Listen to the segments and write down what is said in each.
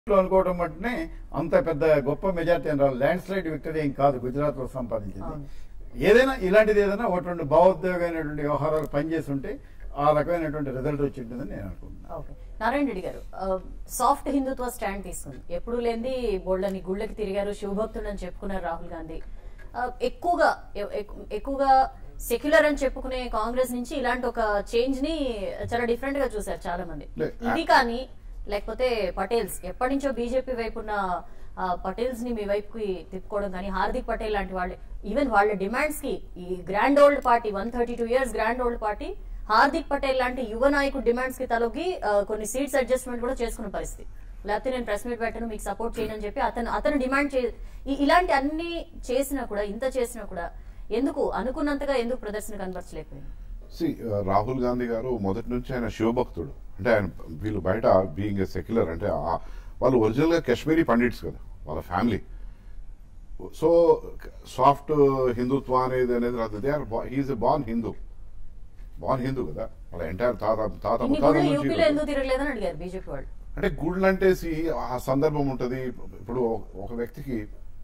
లో అనుకోవడం మట్టునే అంత పెద్ద గొప్ప మెజార్టీ అని రాదు ల్యాండ్ స్లైడ్ విక్టరీ ఏం కాదు గుజరాత్ లో సంపాదించింది అవును. ఏదైనా ఇలాంటిది ఏదైనా ఒకటి రెండు భావోద్వేగమైనటువంటి వ్యవహారాలు పనిచేసి ఉంటే ఆ రకమైనటువంటి రిజల్ట్ వచ్చి ఉంటుందని నేను అనుకుంటున్నాను ఓకే నారాయణ రెడ్డి గారు సాఫ్ట్ హిందుత్వ స్టాండ్ తీసుకుంది ఎప్పుడు లేని బోల్డని గుళ్ళకి తిరిగారు శివభక్తుడు అని చెప్పుకున్నారు రాహుల్ గాంధీ ఆ, ఎక్కువగా ఎ- ఎక్కు- ఎక్కువగా సెక్యులర్ అని చెప్పుకునే కాంగ్రెస్ నుంచి ఇలాంటి ఒక చేంజ్ ని చాలా డిఫరెంట్ గా చూశారు చాలా మంది లే- ఇది కానీ లేకపోతే పటేల్స్ ఎప్పటి నుంచో బీజేపీ వైపు ఉన్న ఆ, పటేల్స్ ని మీ వైపుకి తిప్పుకోవడం కానీ హార్దిక్ పటేల్ లాంటి వాళ్ళు ఈవెన్ వాళ్ళ డిమాండ్స్ కి ఈ grand old party one thirty two years grand old party Hardik Patel లాంటి యువ నాయకుడు డిమాండ్స్ కి తలొగ్గి ఆ, కొన్ని సీట్స్ అడ్జస్ట్మెంట్ కూడా చేసుకున్న పరిస్థితి లేకపోతే నేను ప్రెస్ మీట్ పెట్టను మీకు సపోర్ట్ చేయను అని చెప్పి అతను అతను డిమాండ్ చే ఈ- ఇలాంటి అన్ని చేసినా కూడా ఇంత చేసినా కూడా ఎందుకు అనుకున్నంతగా ఎందుకు ప్రదర్శన కనబరచలేకపోయింది సి రాహుల్ గాంధీ గారు మొదటి నుంచి ఆయన శివభక్తుడు అంటే ఆయన వీళ్ళు బయట బీయింగ్ సెక్యులర్ అంటే ఆ- వాళ్ళు ఒరిజినల్ గా కాశ్మీరీ పండిట్స్ కదా వాళ్ళ ఫ్యామిలీ సో సాఫ్ట్ హిందుత్వ అనేది అనేది రాదు they are he is a born Hindu born Hindu కదా వాళ్ళ ఎంటైర్ తాత తాత ఇన్ని ముత్తాత గుళ్ళు నుంచి యూపీలో ఎందుకు తిరగలేదని అడిగారు బీజేపీ వాళ్ళు అంటే గుళ్ళు అంటే సి ఆ సందర్భం ఉంటది ఇప్పుడు ఒక వ్యక్తికి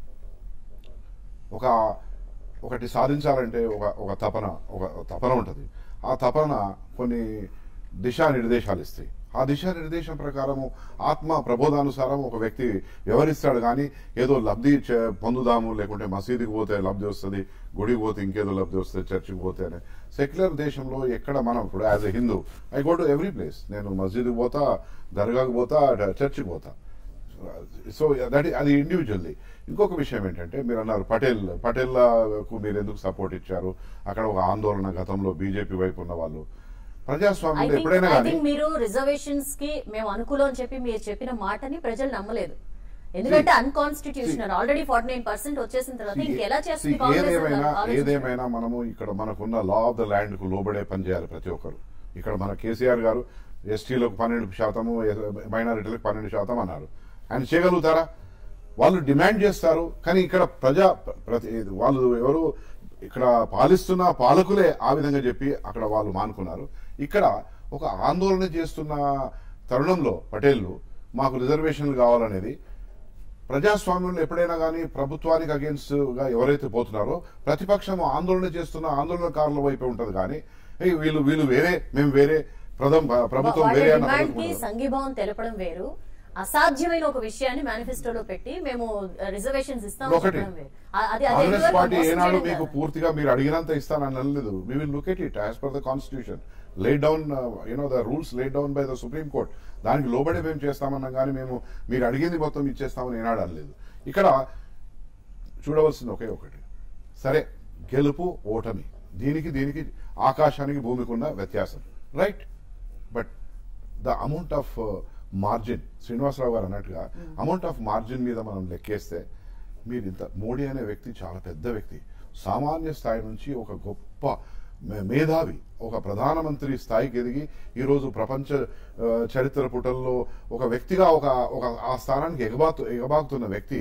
ఒక ఒకటి సాధించాలంటే ఒక ఒక తపన ఒక తపన ఉంటుంది ఆ తపన కొన్ని దిశానిర్దేశాలు ఇస్తాయి ఆ దిశానిర్దేశం ప్రకారము ఆత్మ ప్రబోధానుసారం ఒక వ్యక్తి వ్యవహరిస్తాడు కానీ ఏదో లబ్ధి చే- పొందుదాము లేకుంటే మసీదుకి పోతే లబ్ధి వస్తుంది గుడికి పోతే ఇంకేదో లబ్ధి వస్తుంది చర్చికి పోతే అని సెక్యులర్ దేశంలో ఎక్కడ మనం ఇప్పుడు as a Hindu I go to every place నేను మసీదుకి పోతా దర్గాకి పోతా చర్చికి పోతా సో దట్ అది ఇండివిజువల్లీ ఇంకొక విషయం ఏంటంటే మీరు అన్నారు పటేల్ పటేల్లకు మీరు ఎందుకు సపోర్ట్ ఇచ్చారు అక్కడ ఒక ఆందోళన గతంలో బీజేపీ వైపు ఉన్న వాళ్ళు ఐ ప్రజాస్వామ్యంలో థింక్ ఎప్పుడైనా ఐ కానీ థింక్ మీరు రిజర్వేషన్స్ కి మేము అనుకూలం అని చెప్పి మీరు చెప్పిన మాటని ప్రజలు నమ్మలేదు ఎందుకంటే unconstitutional already forty nine percent వచ్చేసిన తర్వాత ఇంకెలా చేస్తుంది See, కాంగ్రెస్ అని ఏదేమైనా ఆలోచించండి. ఏదేమైనా మనము ఇక్కడ మనకున్న లా ఆఫ్ ద ల్యాండ్ కు లోబడే పని చేయాలి ప్రతి ఒక్కరు ఇక్కడ మన కేసీఆర్ గారు ఎస్టీలకు పన్నెండు శాతము మైనారిటీలకు పన్నెండు శాతం అన్నారు ఆయన చేయగలుగుతారా వాళ్ళు డిమాండ్ చేస్తారు కానీ ఇక్కడ ప్రజా ప్రతి వాళ్ళు ఎవరు ఇక్కడ పాలిస్తున్న పాలకులే ఆ విధంగా చెప్పి అక్కడ వాళ్ళు మానుకున్నారు ఇక్కడ ఒక ఆందోళన చేస్తున్న తరుణంలో పటేళ్లు మాకు రిజర్వేషన్లు కావాలనేది ప్రజాస్వామ్యంలో ఎప్పుడైనా కానీ ప్రభుత్వానికి అగేన్స్ట్ గా ఎవరైతే పోతున్నారో ప్రతిపక్షం ఆందోళన చేస్తున్న ఆందోళనకారుల వైపే ఉంటది కానీ "ఏయ్, వీళ్ళు వీళ్ళు వేరే మేము వేరే ప్రథమ ప్రభుత్వం వాళ్ళ వేరే అని డిమాండ్ కి అనుకుంటున్నారు. సంఘీభావం తెలపడం వేరు అసాధ్యమైన ఒక విషయాన్ని మేనిఫెస్టోలో పెట్టి మేము రిజర్వేషన్స్ ఇస్తాం ఒకటి చెప్పడం వేరు. ఆ- అది అది కాంగ్రెస్ ఎందువల్ల పార్టీ మోసం ఏనాడు చేయడం మీకు కాదు. పూర్తిగా మీరు అడిగినంత ఇస్తానని అనలేదు we will look at it as per the constitution lay down you know the rules lay down by the supreme court దానికి లోబడి మేము చేస్తామన్నా కానీ మేము మీరు అడిగింది మొత్తం ఇచ్చేస్తామని ఏనాడు అనలేదు ఇక్కడ చూడవలసింది ఒకే ఒకటి సరే గెలుపు ఓటమి దీనికి దీనికి ఆకాశానికి భూమికి ఉన్న వ్యత్యాసం right but the amount of margin Srinivasa Rao garu అన్నట్టుగా అమౌంట్ ఆఫ్ మార్జిన్ మీద మనం లెక్కేస్తే మీరు ఇంత మోడీ అనే వ్యక్తి చాలా పెద్ద వ్యక్తి సామాన్య స్థాయి నుంచి ఒక గొప్ప మే- మేధావి ఒక ప్రధానమంత్రి స్థాయికి ఎదిగి ఈరోజు ప్రపంచ ఆ, చరిత్ర పుటల్లో ఒక వ్యక్తిగా ఒక ఒక ఆ స్థానానికి ఎగబాతు ఎగబాకుతున్న వ్యక్తి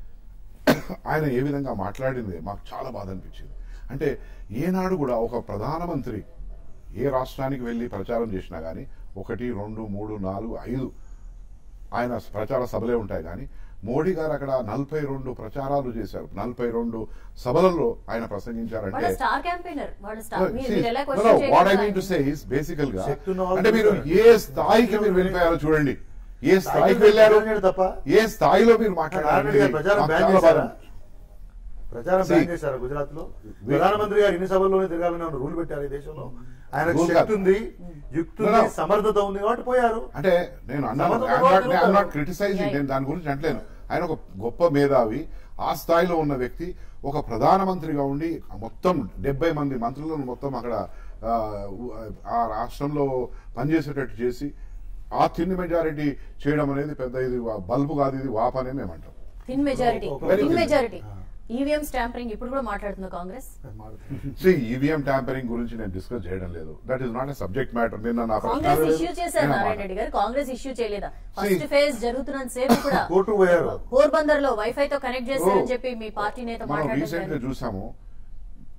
ఆయన ఏ విధంగా మాట్లాడింది మాకు చాలా బాధ అనిపించింది అంటే ఏనాడు కూడా ఒక ప్రధానమంత్రి ఏ రాష్ట్రానికి వెళ్ళి ప్రచారం చేసినా కానీ ఒకటి రెండు మూడు నాలుగు ఐదు ఆయన ప్రచార సభలే ఉంటాయి కానీ మోడీ గారు అక్కడ నలభై రెండు ప్రచారాలు చేశారు నలభై రెండు సభలలో ఆయన వాళ్ళ ప్రసంగించారంటే స్టార్ క్యాంపెయినర్ వాళ్ళ స్టార్ మీరు మీరు ఎలా what I mean question to say is బేసికల్ గా శక్తి ఉన్న వాళ్ళు అంటే మీరు ఏ స్థాయికి మీరు వెళ్ళిపోయారో చూడండి ఏ స్థాయికి వెళ్ళారు వెళ్ళాడు తప్ప ఏ స్థాయిలో మీరు నారాయణ గారు ప్రచారం మాట్లాడారు బ్యాన్ చాలా బాధ చేశారా ప్రచారం See, బ్యాన్ చేశారా గుజరాత్ లో ప్రధానమంత్రి గారు ఇన్ని సభల్లోనే తిరగాలని ఏమన్నా రూల్ పెట్టారు ఈ దేశంలో ఆయన Rule శక్తి కాదు. ఉంది యుక్తి No, ఉంది no. సమర్థత ఉంది కాబట్టి పోయారు అంటే నేను అన్నాను సమర్థత ఐఎమ్ నాట్ తిరుగుతారు. నాట్ క్రిటిసైజింగ్ నేను దాని గురించి అంటలేను ఆయన ఒక గొప్ప మేధావి ఆ స్థాయిలో ఉన్న వ్యక్తి ఒక ప్రధానమంత్రిగా ఉండి మొత్తం డెబ్బై మంది మంత్రులను మొత్తం అక్కడ ఆ, ఉ- ఆ రాష్ట్రంలో పనిచేసేటట్టు చేసి ఆ తిన్ని మెజారిటీ చేయడం అనేది పెద్ద ఇది వా- బల్బు కాదు ఇది వాప్ అనే మేము అంటాం థిన్ మెజారిటీ ఒక- థిన్ ఒక- మెజారిటీ ఈవీఎం స్టాంపరింగ్ ఇప్పుడు కూడా మాట్లాడుతుంది కాంగ్రెస్ సో ఈవీఎం ట్యాంపరింగ్ గురించి నేను డిస్కస్ చేయడం లేదు that is not a subject matter నిన్న నా కాంగ్రెస్ ప్రశ్న ఇష్యూ చేశారు నేను నారాయణ మాట- రెడ్డి గారు కాంగ్రెస్ ఇష్యూ చేయలేదా See- ఫస్ట్ ఫేజ్ జరుగుతున్నంత సేపు కూడా కోర్టు పోయారు పోర్బందర్ లో వైఫై తో కనెక్ట్ చేశారని Oh. చెప్పి మీ పార్టీ నేత మనం మాట్లాడారు రీసెంట్ గా చూసాము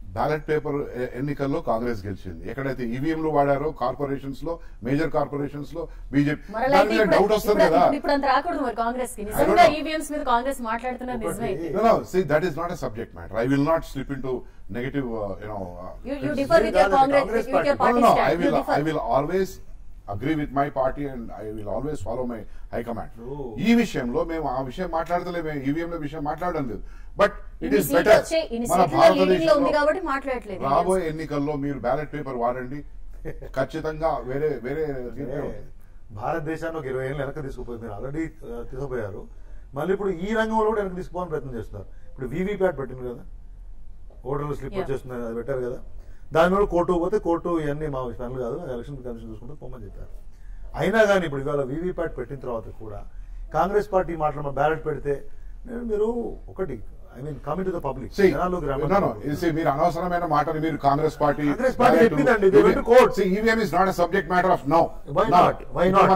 బ్యాలెట్ పేపర్ ఎ- ఎన్నికల్లో కాంగ్రెస్ గెలిచింది ఎక్కడైతే ఈవీఎంలు వాడారో కార్పొరేషన్స్ లో మేజర్ కార్పొరేషన్స్ లో బీజేపీ మరలా దాని అయితే మీద ఇప్పుడు- డౌట్ వస్తుంది ఇప్పుడు- కదా ఇప్పుడు అంత రాకూడదు మరి కాంగ్రెస్ కి I నిజంగా don't know. ఈవీఎంస్ మీద కాంగ్రెస్ మాట్లాడుతున్నది నిజమే ఒకటి- No, no. See, that is not a subject matter. I will not slip into negative, uh, you know. Uh, You, you criticism. differ with your కాదు, Congress, Congress with your party. No, party no, no. stand. I You will. differ. I will always agree with my party and I will always follow my high command. Oh. ఈ విషయంలో మేము ఆ విషయం మాట్లాడతలేము EVM లో విషయం మాట్లాడడం లేదు but it ఇన్ని ఈస్ సీట్లు బెటర్ వచ్చే ఇన్ని మన సీట్ల లీడింగ్ లో ఉంది భారతదేశంలో కాబట్టి మాట్లాడట్లేదు రాబోయే ఎన్నికల్లో మీరు బ్యాలెట్ పేపర్ వాడండి ఖచ్చితంగా వేరే వేరే తీర్పే ఉంటుంది. భారతదేశాన్ని ఒక ఇరవై ఏళ్ళు వెనక్కి తీసుకుపోయి మీరు ఆల్రెడీ తీసుకుపోయారు మళ్ళీ ఇప్పుడు ఈ రంగంలో కూడా వెనక్కి తీసుకుపోవాలని ప్రయత్నం చేస్తున్నారు ఇప్పుడు వీవీప్యాట్ పెట్టింది కదా ఓటర్లు స్లిప్ Yeah. వచ్చేస్తుంది అది పెట్టారు కదా దాని మీద కోర్టు పోతే కోర్టు ఇవన్నీ మా పనులు కాదు ఎలక్షన్ కమిషన్ చూసుకుంటే పొమ్మని చెప్పారు అయినా కానీ ఇప్పుడు ఇవాళ వీవీప్యాట్ పెట్టిన తర్వాత కూడా కాంగ్రెస్ పార్టీ మాట్లాడ బ్యాలెట్ పెడితే నేను మీరు ఒకటి I mean coming to the public See, జనాల్లోకి no, no. రమ్మని You see, మీరు అనవసరమైన మాటని మీరు కాంగ్రెస్ పార్టీ కాంగ్రెస్ పార్టీ చెప్పిందండి, they went to court. EVM is not subject matter of now why not why not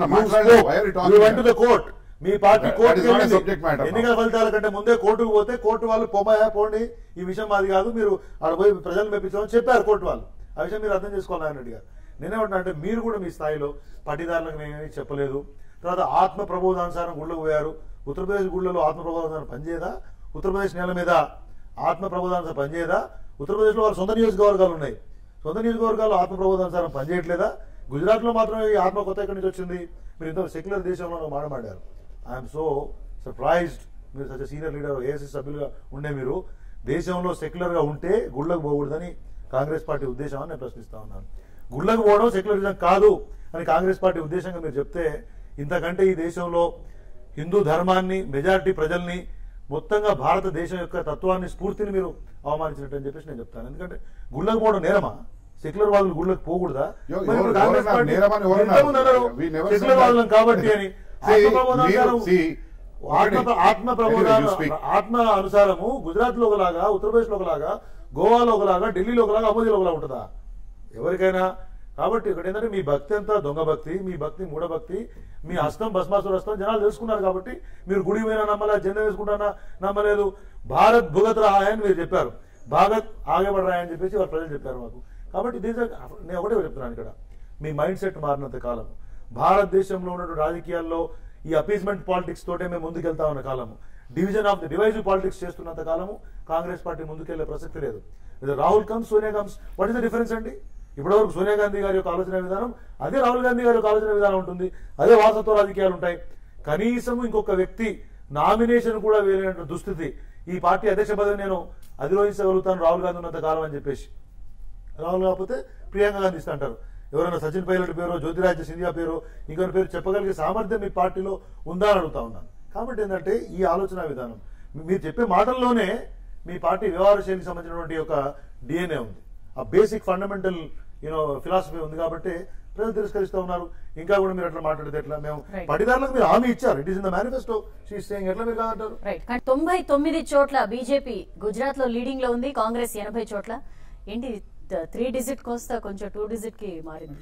you went to the court మీ పార్టీ That- court that is not a subject matter now. ఎన్నికల ఫలితాల కంటే ముందే కోర్టుకు పోతే court వాళ్ళు పొమ్మయా పోండి ఈ విషయం మాది కాదు మీరు ఆడ పోయి ప్రజలు మెప్పించామని చెప్పారు కోర్టు వాళ్ళు ఆ విషయం మీరు అర్థం చేసుకోవాలి ఆయన రెడ్డి గారు నేనేమంటున్నా అంటే మీరు కూడా మీ స్థాయిలో పట్టిదారులకు మేమేమి చెప్పలేదు తర్వాత ఆత్మ ప్రబోధానుసారం గుళ్ళకు పోయారు ఉత్తరప్రదేశ్ గుళ్ళలో ఆత్మ ప్రబోధానుసారం పనిచేయదా ఉత్తరప్రదేశ్ నేల మీద ఆత్మ ప్రబోధానుసారం పనిచేయదా ఉత్తరప్రదేశ్లో వాళ్ళ సొంత నియోజకవర్గాలు ఉన్నాయి సొంత నియోజకవర్గాల్లో ఆత్మ ప్రబోధానుసారం పనిచేయట్లేదా గుజరాత్ లో మాత్రమే ఈ ఆత్మ కొత్త ఎక్కడి నుంచి వచ్చింది మీరు ఇంత సెక్యులర్ దేశంలో మాట్లాడారు ఐఎమ్ సో సర్ప్రైజ్డ్ మీరు సచ్ సీనియర్ లీడర్ ఏఎస్ఎస్ సభ్యులుగా ఉండే మీరు దేశంలో సెక్యులర్ గా ఉంటే గుళ్ళకు పోకూడదని కాంగ్రెస్ పార్టీ ఉద్దేశం అని నేను ప్రశ్నిస్తా ఉన్నాను గుళ్ళకు పోవడం సెక్యులరిజం కాదు అని కాంగ్రెస్ పార్టీ ఉద్దేశంగా మీరు చెప్తే ఇంతకంటే ఈ దేశంలో హిందూ ధర్మాన్ని మెజారిటీ ప్రజల్ని మొత్తంగా భారతదేశం యొక్క తత్వాన్ని స్ఫూర్తిని మీరు అవమానించినట్టు అని చెప్పేసి నేను చెప్తాను ఎందుకంటే గుళ్ళకు పోవడం నేరమా సెక్యులర్ వాళ్ళు గుళ్ళకు పోకూడదా ఎవ- మరి ఇప్పుడు ఎవరు- కాంగ్రెస్ ఎవరన్నారు? పార్టీ నేరమని ఎవరన్నారు? ఎంతమంది అన్నారు? We never secular said that. వాళ్ళం కాబట్టి అని See, ఆత్మ ప్రబోధానుసారం మీరు- see, ఆత్మ ఒకటి- ఆత్మ ప్రబోధాన you speak. ఆత్మ అనుసారము గుజరాత్ లో ఒకలాగా ఉత్తరప్రదేశ్ లో ఒకలాగా గోవాలో ఒకలాగా ఢిల్లీలో ఒకలాగా అమోదీలో ఒకలాగా ఉంటుందా ఎవరికైనా కాబట్టి ఒకటి ఏంటంటే మీ భక్తి అంతా దొంగ భక్తి మీ భక్తి మూఢ భక్తి మీ హస్తం భస్మాసుర హస్తం జనాలు తెలుసుకున్నారు కాబట్టి మీరు గుడి పోయినా నమ్మలే జెండా వేసుకుంటానా నమ్మలేదు భారత్ భుగత్ రహాయ్ అని మీరు చెప్పారు భారత్ ఆగబడరాయ్ అని చెప్పేసి వాళ్ళ ప్రజలు చెప్పారు మాకు కాబట్టి దీస్ ఆర్- నేను ఒకటే చెప్తున్నాను ఇక్కడ మీ మైండ్ సెట్ మారినంత కాలం భారతదేశంలో ఉన్నటువంటి రాజకీయాల్లో ఈ అపీజ్మెంట్ పాలిటిక్స్ తోటే మేము ముందుకెళ్తా ఉన్న కాలము division of the divisive politics చేస్తున్నంత కాలము కాంగ్రెస్ పార్టీ ముందుకెళ్లే ప్రసక్తి లేదు ఇది Rahul comes Sonia comes what is the difference అండి ఇప్పటివరకు సోనియా గాంధీ గారి యొక్క ఆలోచన విధానం అదే రాహుల్ గాంధీ గారి యొక్క ఆలోచన విధానం ఉంటుంది అదే వారసత్వ రాజకీయాలు ఉంటాయి కనీసం ఇంకొక వ్యక్తి నామినేషన్ కూడా వేయలేనటువంటి దుస్థితి ఈ పార్టీ అధ్యక్ష పదవి నేను అధిరోహించగలుగుతాను రాహుల్ గాంధీ ఉన్నంత కాలం అని చెప్పేసి రాహుల్ కాకపోతే ప్రియాంక గాంధీ ఇస్తా అంటారు ఎవరైనా సచిన్ పైలట్ పేరు జ్యోతిరాజ్య సింధియా పేరు ఇంకొక పేరు చెప్పగలిగే సామర్థ్యం మీ పార్టీలో ఉందా అని అడుగుతా ఉన్నాను కాబట్టి ఏంటంటే ఈ ఆలోచన విధానం మీ- మీరు చెప్పే మాటల్లోనే మీ పార్టీ వ్యవహార శైలికి సంబంధించినటువంటి ఒక డిఎన్ఏ ఉంది ఆ బేసిక్ ఫండమెంటల్ యూనో ఫిలాసఫీ ఉంది కాబట్టి ప్రజలు తిరస్కరిస్తూ ఉన్నారు ఇంకా కూడా మీరు అట్లా మాట్లాడితే ఎట్లా మేము Right. పటిదారులకు మీరు హామీ ఇచ్చారు it is in the manifesto she saying ఎట్లా మీరు కాదంటారు రైట్ కానీ తొంభై తొమ్మిది చోట్ల బీజేపీ గుజరాత్ లో లీడింగ్ లో ఉంది కాంగ్రెస్ ఎనభై చోట్ల ఏంటి త్రీ డిజిట్ కోస్తా కొంచెం టూ డిజిట్ కి మారింది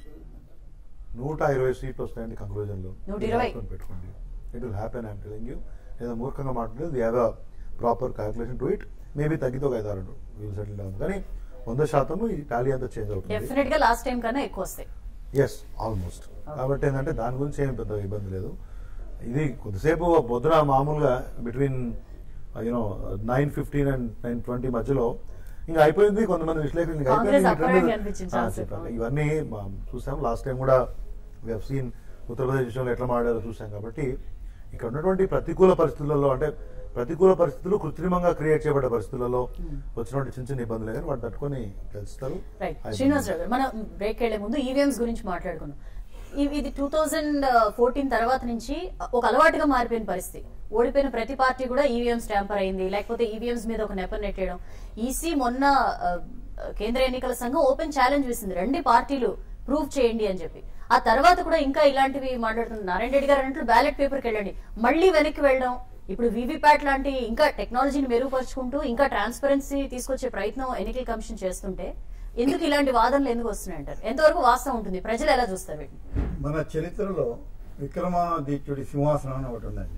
నూట ఇరవై సీట్లు వస్తాయండి కంక్లూజన్ లో నూట ఇరవై. రాసుకొని పెట్టుకోండి it will happen I'm telling you ఏదో మూర్ఖంగా మాట్లాడలేదు we have a proper calculation to it maybe తగ్గితే ఒక ఐదు ఆరు విల్ సెటిల్ డౌన్ కానీ వంద శాతం ఈ టాలీ అంతా చేంజ్ అవుతుంది డెఫినెట్ గా లాస్ట్ టైం కన్నా ఎక్కువ వస్తాయి ఎస్ ఆల్మోస్ట్ కాబట్టి ఏంటంటే దాని గురించి ఏం పెద్ద ఇబ్బంది లేదు ఇది కొద్దిసేపు పొద్దున మామూలుగా between you know nine fifteen and nine twenty మధ్యలో ఇంకా అయిపోయింది కొంతమంది విశ్లేషకులు ఇంకా కాంగ్రెస్ అయిపోయింది, ఈ అప్పటికే trend- కనిపించింది ఆ, చాలా చెప్పాను. సేపు. ఇవన్నీ మా- చూసాం లాస్ట్ టైం కూడా సీన్ ఉత్తరప్రదేశ్ విషయంలో ఎట్లా మాట్లాడారో చూసాం కాబట్టి ఇక్కడ ఉన్నటువంటి ప్రతికూల పరిస్థితులలో అంటే ప్రతికూల పరిస్థితులు కృత్రిమంగా క్రియేట్ చేయబడ్డ పరిస్థితులలో వచ్చినటువంటి చిన్న చిన్న ఇబ్బందులు కానీ వాటి తట్టుకొని గెలుస్తారు right I Srinivas believe. Rao గారు, మనం బ్రేక్ వెళ్లే ముందు ఈవీఎంస్ గురించి మాట్లాడుకుందాం ఇ- ఇది టూ థౌజండ్ ఫోర్టీన్ తర్వాత నుంచి ఒక అలవాటుగా మారిపోయిన పరిస్థితి ఓడిపోయిన ప్రతి పార్టీ కూడా ఈవీఎంస్ ట్యాంపర్ అయింది లేకపోతే ఈవీఎంస్ మీద ఒక నెపం నెట్టేయడం ఈసీ మొన్న ఆ, కేంద్ర ఎన్నికల సంఘం ఓపెన్ ఛాలెంజ్ వేసింది రెండు పార్టీలు ప్రూవ్ చేయండి అని చెప్పి ఆ తర్వాత కూడా ఇంకా ఇలాంటివి మాట్లాడుతున్నారు నారాయణ రెడ్డి గారు అన్నట్లు బ్యాలెట్ పేపర్కి వెళ్ళండి మళ్ళీ వెనక్కి వెళ్ళడం ఇప్పుడు వీవీప్యాట్ లాంటి ఇంకా టెక్నాలజీని మెరుగుపరుచుకుంటూ ఇంకా ట్రాన్స్పరెన్సీ తీసుకొచ్చే ప్రయత్నం ఎన్నికల కమిషన్ చేస్తుంటే ఎందుకు ఇలాంటి వాదనలు ఎందుకు వస్తున్నాయి అంటారు ఎంతవరకు వాస్తవం ఉంటుంది ప్రజలు ఎలా చూస్తారు వీటిని మన చరిత్రలో విక్రమాదిత్యుడి సింహాసనం అని ఒకటి ఉందండి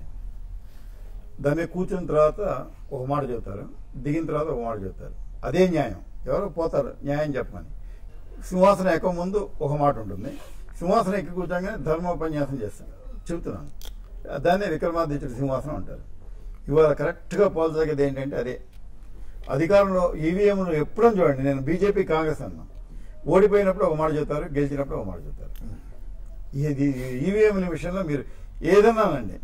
దాన్ని కూర్చున్న తర్వాత ఒక మాట చెబుతారు దిగిన తర్వాత ఒక మాట చెబుతారు అదే న్యాయం ఎవరో పోతారు న్యాయం చెప్పమని సింహాసనం ఎక్క ముందు ఒక మాట ఉంటుంది సింహాసనం ఎక్కి కూర్చోగానే ధర్మోపన్యాసం చేస్తాను చెబుతున్నాను దాన్నే విక్రమాదిత్యుడు సింహాసనం అంటారు ఇవాళ కరెక్ట్గా పోల్చదగ్గది ఏంటంటే అదే అధికారంలో ఈవీఎంలు ఎప్పుడూ చూడండి నేను బీజేపీ కాంగ్రెస్ అన్నా ఓడిపోయినప్పుడు ఒక మాట చెప్తారు గెలిచినప్పుడు ఒక మాట చెప్తారు ఇది ఈవీఎంల విషయంలో మీరు ఏదన్నానండి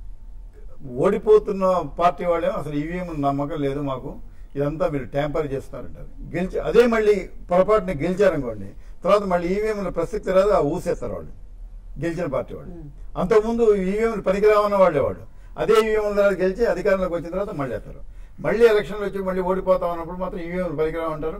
ఓడిపోతున్న పార్టీ వాళ్ళేమో అసలు ఈవీఎం నమ్మకం లేదు మాకు ఇదంతా మీరు ట్యాంపర్ చేస్తున్నారంటారు గెలిచి అదే మళ్ళీ పొరపాటున గెలిచారనుకోండి తర్వాత మళ్ళీ ఈవీఎంల ప్రసక్తి రాదు ఆ ఊసేస్తారు వాళ్ళు గెలిచిన పార్టీ వాళ్ళు అంతకుముందు ఈవీఎంలు పనికిరావన్న వాళ్ళే వాళ్ళు అదే ఈవీఎంల ద్వారా గెలిచి అధికారంలోకి వచ్చిన తర్వాత మళ్ళీ వేస్తారు మళ్ళీ ఎలక్షన్లు వచ్చి మళ్ళీ ఓడిపోతాం అన్నప్పుడు మాత్రం ఈవీఎంలు పనికిరావంటారు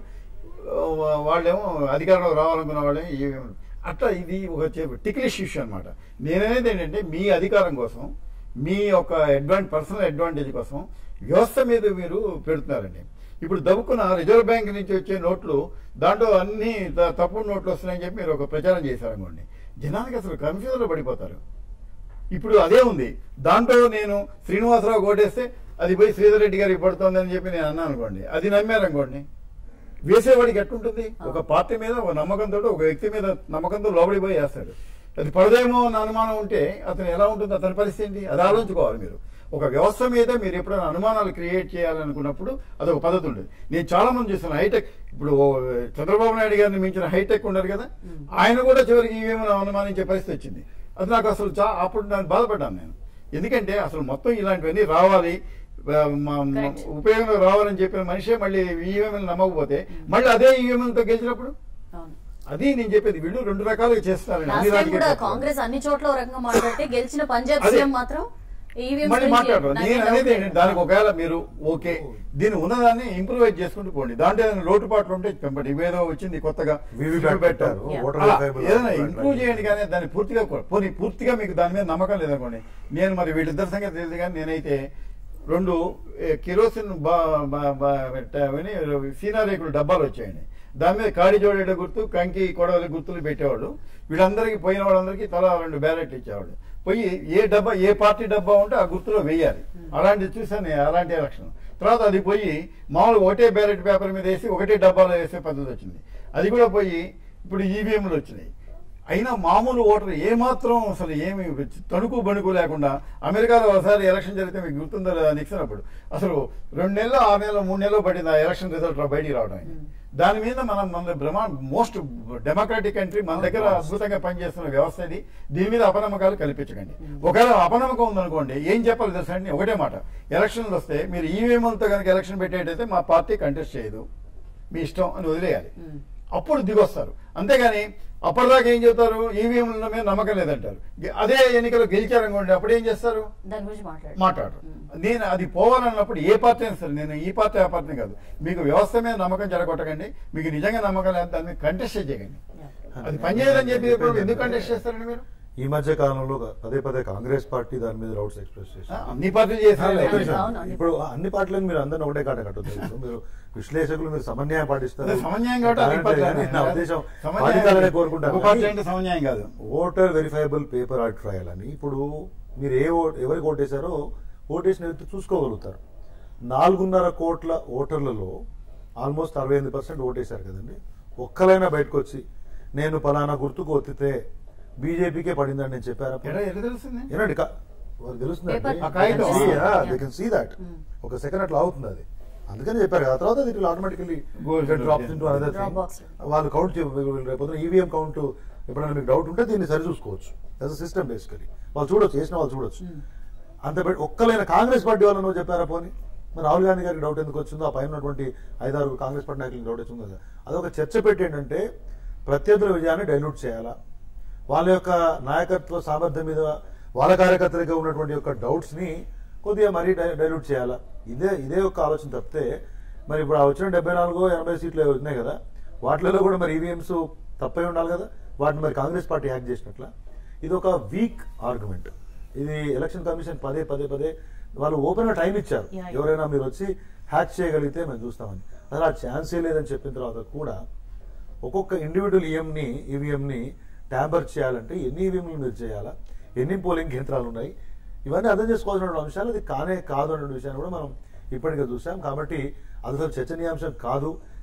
వా- వాళ్ళేమో అధికారంలోకి రావాలనుకున్న వాళ్ళేమో ఈవీఎం అట్లా ఇది ఒక టిక్లిష్ ఇష్యూ అనమాట నేననేది ఏంటంటే మీ అధికారం కోసం మీ యొక్క అడ్వాంట్ పర్సనల్ అడ్వాంటేజ్ కోసం వ్యవస్థ మీద మీరు పెడుతున్నారండి ఇప్పుడు దవ్వుకున్న రిజర్వ్ బ్యాంక్ నుంచి వచ్చే నోట్లు దాంట్లో అన్ని త- తప్పుడు నోట్లు వస్తున్నాయని చెప్పి మీరు ఒక ప్రచారం చేశారనుకోండి జనానికి అసలు కన్ఫ్యూజన్లో పడిపోతారు ఇప్పుడు అదే ఉంది దాంట్లో నేను శ్రీనివాసరావు ఓటేస్తే అది పోయి శ్రీధర్ రెడ్డి గారికి పడుతుందని చెప్పి నేను అన్నాను అనుకోండి అది నమ్మారనుకోండి వేసేవాడికి ఎట్టుంటుంది ఒక పార్టీ మీద ఒక నమ్మకంతో ఒక వ్యక్తి మీద నమ్మకంతో లోపలికి పోయి వేస్తాడు అది పడదేమో అన్న అనుమానం ఉంటే అతను ఎలా ఉంటుంది అతని పరిస్థితి ఏంటి అది ఆలోచించుకోవాలి మీరు ఒక వ్యవస్థ మీద మీరు ఎప్పుడైనా అనుమానాలు క్రియేట్ చేయాలనుకున్నప్పుడు అదొక పద్ధతి ఉంటుంది నేను చాలా మంది చూస్తున్నాను హైటెక్ ఇప్పుడు ఓ చంద్రబాబు నాయుడు గారిని మించిన హైటెక్ ఉన్నారు కదా ఆయన కూడా చివరికి ఈవేమో అనుమానించే పరిస్థితి వచ్చింది అది నాకు అసలు చా అప్పుడు నేను బాధపడ్డాను నేను ఎందుకంటే అసలు మొత్తం ఇలాంటివన్నీ రావాలి ఆ, మా- మా Correct. ఉపయోగంలో రావాలని చెప్పిన మనిషే మళ్ళీ ఈవీఎంలు నమ్మకపోతే మళ్ళీ అదే ఈవీఎంలతో గెలిచినప్పుడు అవును అది నేను చెప్పేది వీళ్ళు రెండు రకాలుగా చేస్తారండి అన్ని లాస్ట్ టైం రాజకీయ కూడా పార్టీలు. కాంగ్రెస్ అన్ని చోట్ల ఒక రకంగా మాట్లాడితే గెలిచిన పంజాబ్ అదే. సీఎం మాత్రం ఈవీఎం మళ్ళీ మాట్లాడరు నేను అనేది ఏంటంటే దానికి ఒకవేళ మీరు ఓకే దీని ఉన్నదాన్ని ఇంప్రూవైజ్ చేసుకుంటూ పోండి దాంట్లో ఏదైనా లోటుపాట్లు ఉంటే పెంపటి ఇవేదో వచ్చింది కొత్తగా VVPAT పెట్టారు. Yeah. ఓటర్ అలా వెరిఫైబుల్ ఏదైనా ఓటర్ ఇంప్రూవ్ వెరిఫైబుల్. చేయండి కానీ దాన్ని పూర్తిగా కొ- పోనీ పూర్తిగా మీకు దాని మీద నమ్మకం లేదనుకోండి నేను మరి వీళ్ళిద్దరి సంగతి తెలియదు కానీ నేనైతే రెండు ఏ, కిరోసిన్ బా బా- బా- పెట్టామని సీనా రేకులు డబ్బాలు వచ్చాయండి దాని మీద కాడి జోడేట గుర్తు కంకి కొడవలి గుర్తులు పెట్టేవాడు వీళ్ళందరికీ పోయిన వాళ్ళందరికీ తలా రెండు బ్యాలెట్లు ఇచ్చేవాడు పోయి ఏ డబ్బా ఏ పార్టీ డబ్బా ఉంటే ఆ గుర్తులో వేయాలి అలాంటిది చూసాను నేను, అలాంటి ఎలక్షన్ తర్వాత అది పోయి మామూలు ఒకటే బ్యాలెట్ పేపర్ మీద వేసి ఒకటే డబ్బాలో వేసే పద్ధతి వచ్చింది అది కూడా పోయి ఇప్పుడు ఈవీఎంలు వచ్చినాయి అయినా మామూలు ఓటర్ ఏమాత్రం అసలు ఏమి తణుకు బణుకు లేకుండా అమెరికాలో ఒకసారి ఎలక్షన్ జరిగితే మీకు గుర్తుందో లేదా నిక్సన్ అప్పుడు అసలు రెండు నెలలు ఆరు నెలలు మూడు నెలలు పడింది ఆ ఎలక్షన్ రిజల్ట్ బయటికి రావడానికి దాని మీద మనం మన బ్రహ్మా మోస్ట్ డెమోక్రాటిక్ కంట్రీ మన దగ్గర అద్భుతంగా పనిచేస్తున్న వ్యవస్థ ఇది దీని మీద అపనమ్మకాలు కల్పించకండి ఒకవేళ అపనమ్మకం ఉందనుకోండి ఏం చెప్పాలి తెలుసా అండి ఒకటే మాట ఎలక్షన్లు వస్తే మీరు ఈవీఎంలతో కనుక ఎలక్షన్ పెట్టేటైతే మా పార్టీ కంటెస్ట్ చేయదు మీ ఇష్టం అని వదిలేయాలి అప్పుడు దిగొస్తారు అంతేగాని అప్పటిదాకా ఏం చెబుతారు ఈవీఎంల మీద నమ్మకం లేదంటారు గె- అదే ఎన్నికలు గెలిచారనుకోండి అప్పుడు ఏం చేస్తారు దాని గురించి మాట్లాడు మాట్లాడరు నేను అది పోవాలన్నప్పుడు ఏ పార్టీ అయినా సరే నేను ఈ పార్టీ ఆ పార్టీ కాదు మీకు వ్యవస్థ మీద నమ్మకం చెడగొట్టకండి మీకు నిజంగా నమ్మకం లేదు దాన్ని మీద కంటెస్ట్ చేయకండి అది పనిచేయదని చెప్పి ఇప్పుడు ఎందుకు కంటెస్ట్ చేస్తారండి మీరు ఈ మధ్య కాలంలో పదే పదే కాంగ్రెస్ పార్టీ దాని మీద డౌట్స్ ఎక్స్ప్రెస్ ఆ, చేశారు అన్ని పార్టీలు చేశారు ఒక్క అవును, నిమిషం. అవును. ఇప్పుడు అన్ని పార్టీలను మీరు అందరిని ఒకటే కాట కట్టొద్దు ఇప్పుడు మీరు విశ్లేషకులు మీరు సమన్యాయం పాటిస్తారు అదే సమన్యాయం కాబట్టి అన్ని దాంట్లో పార్టీలు కానీ నా ఉద్దేశం సమన్యాయం ఫలితాలనే ఒక కోరుకుంటారు పార్టీ అంటే సమన్యాయం కాదు voter verifiable paper audit trail అని ఇప్పుడు మీరు ఏ ఓ- ఎవరికి ఓటేశారో ఓటేసిన వ్యక్తి చూసుకోగలుగుతారు నాలుగున్నర కోట్ల ఓటర్లలో ఆల్మోస్ట్ అరవై ఎనిమిది పర్సెంట్ ఓటేశారు కదండి ఒక్కలైనా బయటకు వచ్చి నేను పలానా గుర్తుకు ఒత్తితే బీజేపీకే పడిందని నేను చెప్పారా ఎడ ఎడ తెలుస్తుంది ఏనండి కా- వాళ్ళకి తెలుస్తుందండి Paper- ఆ కాగితం. దే కెన్ సీ దట్ ఒక సెకండ్ అట్లా అవుతుంది అది అందుకని చెప్పారు కదా తర్వాత it automatically Goes into- drops into another Drop box. వాళ్ళు కౌంట్ రేపు ఈవీఎం కౌంట్ ఎప్పుడైనా మీకు డౌట్ ఉంటే దీన్ని సరి చూసుకోవచ్చు యాజ్ సిస్టమ్ బేసికలీ వాళ్ళు చూడొచ్చు చేసిన వాళ్ళు చూడొచ్చు అంత పెట్టి ఒక్కలైన కాంగ్రెస్ పార్టీ వాళ్ళు నువ్వు చెప్పారా పోని మరి రాహుల్ గాంధీ గారికి డౌట్ ఎందుకు వచ్చిందో ఆ పైన ఉన్నటువంటి ఐదారు కాంగ్రెస్ పార్టీ నాయకులకు డౌట్ వచ్చింది కదా అదొక చర్చ పెట్టి ఏంటంటే ప్రత్యర్థుల విజయాన్ని డైల్యూట్ చేయాలా వాళ్ళ యొక్క నాయకత్వ సామర్థ్యం మీద వాళ్ళ కార్యకర్తలుగా ఉన్నటువంటి యొక్క డౌట్స్ ని కొద్దిగా మరీ డై- డైల్యూట్ చేయాలా ఇదే ఇదే ఒక ఆలోచన తప్పితే మరి ఇప్పుడు ఆ వచ్చిన డెబ్బై నాలుగు ఎనభై సీట్లు ఉన్నాయి కదా వాటిలలో కూడా మరి ఈవీఎంస్ తప్పై ఉండాలి కదా వాటిని మరి కాంగ్రెస్ పార్టీ హ్యాక్ చేసినట్ల ఇది ఒక వీక్ ఆర్గ్యుమెంట్ ఇది ఎలక్షన్ కమిషన్ పదే పదే పదే వాళ్ళు ఓపెన్ గా టైం ఇచ్చారు Yeah, yeah. ఎవరైనా మీరు వచ్చి హ్యాక్ చేయగలిగితే మేము చూస్తామని అసలు ఆ ఛాన్సే లేదని చెప్పిన తర్వాత కూడా ఒక్కొక్క ఇండివిజువల్ ఈఎంని ఈవీఎంని ట్యాంపర్ చేయాలంటే ఎన్ని ఈవీఎంలు మీరు చేయాలా ఎన్ని పోలింగ్ కేంద్రాలు ఉన్నాయి ఇవన్నీ అర్థం చేసుకోవాల్సిన అంశాలు అది కానే కాదు అనే విషయాన్ని కూడా మనం ఇప్పటికే చూసాం కాబట్టి అది అసలు చర్చనీయాంశం కాదు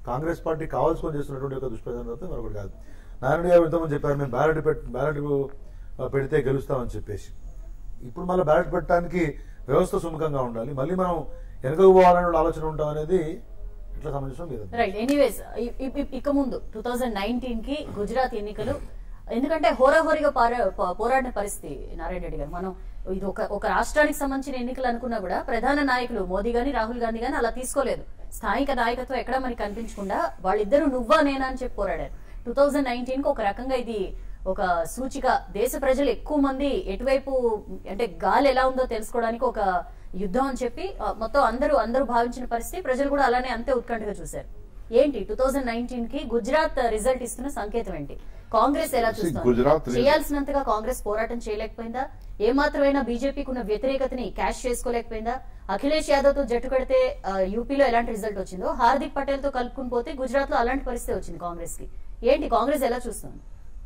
కాంగ్రెస్ పార్టీ కావాల్సుకొని చేస్తున్నటువంటి ఒక దుష్ప్రచారం తప్పితే మరొకటి కాదు నారాయణ గారు ఇంతకుముందు చెప్పారు మేము బ్యాలెట్ పెట్ బ్యాలెట్ పెడితే గెలుస్తామని చెప్పేసి ఇప్పుడు మళ్ళీ బ్యాలెట్ పెట్టడానికి వ్యవస్థ సుముఖంగా ఉండాలి మళ్ళీ మనం వెనకకు పోవాలనే ఆలోచన ఉంటాం అనేది ఇట్లా సమంజసం లేదు రైట్ ఎనీవేస్ ఇక ముందు టూ థౌజండ్ నైన్టీన్ కి గుజరాత్ ఎన్నికలు ఎందుకంటే హోరాహోరీగా పార- పో- పోరాడిన పరిస్థితి నారాయణ రెడ్డి గారు మనం ఇది ఒక ఒక రాష్ట్రానికి సంబంధించిన ఎన్నికలు అనుకున్నా కూడా ప్రధాన నాయకులు మోదీ గాని రాహుల్ గాంధీ గాని అలా తీసుకోలేదు స్థానిక నాయకత్వం ఎక్కడ మనకి కనిపించకుండా వాళ్ళిద్దరూ నువ్వా నేనా అని చెప్పి పోరాడారు టూ థౌజండ్ నైన్టీన్ కి ఒక రకంగా ఇది ఒక సూచిక దేశ ప్రజలు ఎక్కువ మంది ఎటువైపు అంటే గాలి ఎలా ఉందో తెలుసుకోవడానికి ఒక యుద్ధం అని చెప్పి ఆ, మొత్తం అందరూ అందరూ భావించిన పరిస్థితి ప్రజలు కూడా అలానే అంతే ఉత్కంఠగా చూశారు ఏంటి టూ థౌజండ్ నైన్టీన్ కి గుజరాత్ రిజల్ట్ ఇస్తున్న సంకేతం ఏంటి కాంగ్రెస్ ఎలా See, గుజరాత్ చూస్తుంది రి- చేయాల్సినంతగా కాంగ్రెస్ పోరాటం చేయలేకపోయిందా ఏ మాత్రమైనా బీజేపీకి ఉన్న వ్యతిరేకతని క్యాష్ చేసుకోలేకపోయిందా అఖిలేష్ యాదవ్ తో జట్టు కడితే ఆ, యూపీలో ఎలాంటి రిజల్ట్ వచ్చిందో హార్దిక్ పటేల్ తో కలుపుకుని పోతే గుజరాత్ లో అలాంటి పరిస్థితి వచ్చింది కాంగ్రెస్ కి ఏంటి కాంగ్రెస్ ఎలా చూస్తుంది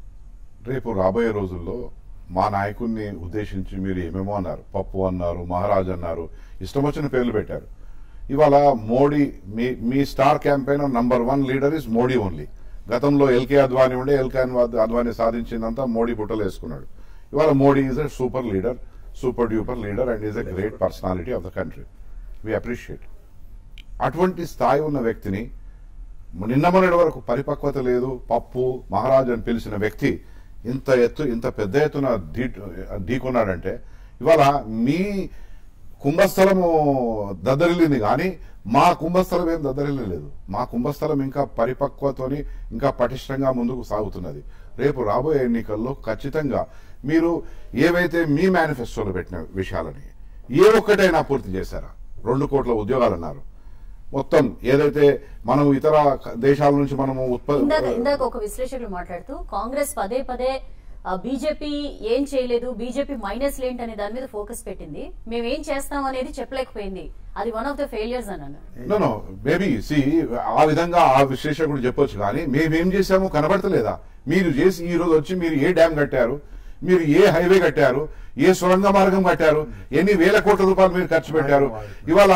రేపు రాబోయే రోజుల్లో మా నాయకుడిని ఉద్దేశించి మీరు ఏమేమో అన్నారు పప్పు అన్నారు మహారాజ్ అన్నారు ఇష్టం వచ్చిన పేర్లు పెట్టారు ఇవాళ మోడీ మీ మీ star campaign number one leader is Modi only గతంలో ఎల్కే అద్వానీ ఉండే ఎల్కే అద్వానీ సాధించిందంతా మోడీ బుట్టలు వేసుకున్నాడు ఇవాళ Modi is a super leader super duper leader and is a great personality of the country we appreciate అటువంటి స్థాయి ఉన్న వ్యక్తిని నిన్న మొన్నటి వరకు పరిపక్వత లేదు పప్పు మహారాజ్ అని పిలిచిన వ్యక్తి ఇంత ఎత్తు ఇంత పెద్ద ఎత్తున ఢీ ఢీకొన్నాడంటే ఇవాళ మీ కుంభస్థలము దద్దరిల్లింది కానీ మా కుంభస్థలం ఏం దద్దరిల్లలేదు మా కుంభస్థలం ఇంకా పరిపక్వతోని ఇంకా పటిష్టంగా ముందుకు సాగుతున్నది రేపు రాబోయే ఎన్నికల్లో ఖచ్చితంగా మీరు ఏవైతే మీ మేనిఫెస్టోలో పెట్టిన విషయాలని ఏ ఒక్కటైనా పూర్తి చేశారా రెండు కోట్ల ఉద్యోగాలు అన్నారు మొత్తం ఏదైతే మనం ఇతర దేశాల నుంచి మనము ఇందాక ఉత్పత్తి ఇందాక ఒక విశ్లేషకులు మాట్లాడుతూ కాంగ్రెస్ పదే పదే బీజేపీ ఏం చేయలేదు బీజేపీ మైనస్ ఏంటి అనే దాని మీద ఫోకస్ పెట్టింది మేము ఏం చేస్తాం అనేది చెప్పలేకపోయింది అది వన్ ఆఫ్ ద ఫెయిలియర్స్ అన్నాను నో నో మేబీ సి ఆ విధంగా ఆ విశ్లేషకుడు చెప్పొచ్చు కానీ మేమేం చేశామో కనబడతలేదా మీరు చేసి ఈ రోజు వచ్చి మీరు ఏ డ్యామ్ కట్టారు మీరు ఏ హైవే కట్టారు ఏ సొరంగ మార్గం కట్టారు ఎన్ని వేల కోట్ల రూపాయలు మీరు ఖర్చు పెట్టారు ఇవాళ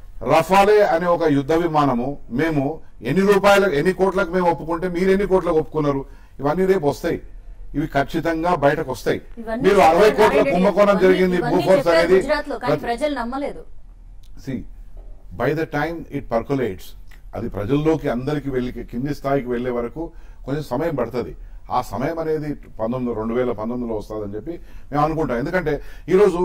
రఫాలే అనే ఒక యుద్ధ విమానము మేము ఎన్ని రూపాయలు ఎన్ని కోట్లకు మేము ఒప్పుకుంటే మీరు ఎన్ని కోట్లకు ఒప్పుకున్నారు ఇవన్నీ రేపు వస్తాయి ఇవి ఖచ్చితంగా బయటకు వస్తాయి ఇవన్నీ మీరు అరవై చెప్పారు కోట్ల నారాయణ రెడ్డి. కుంభకోణం ఇవన్నీ- జరిగింది ఇవన్నీ భూఫోర్స్ చెప్పారు అనేది గుజరాత్ లో కానీ ప్రజలు నమ్మలేదు see by the time it percolates అది ప్రజల్లోకి అందరికి వెళ్ళి కింది స్థాయికి వెళ్లే వరకు కొంచెం సమయం పడుతుంది ఆ సమయం అనేది పంతొమ్మిది రెండు వేల పంతొమ్మిదిలో వస్తుందని చెప్పి మేము అనుకుంటాం ఎందుకంటే ఈరోజు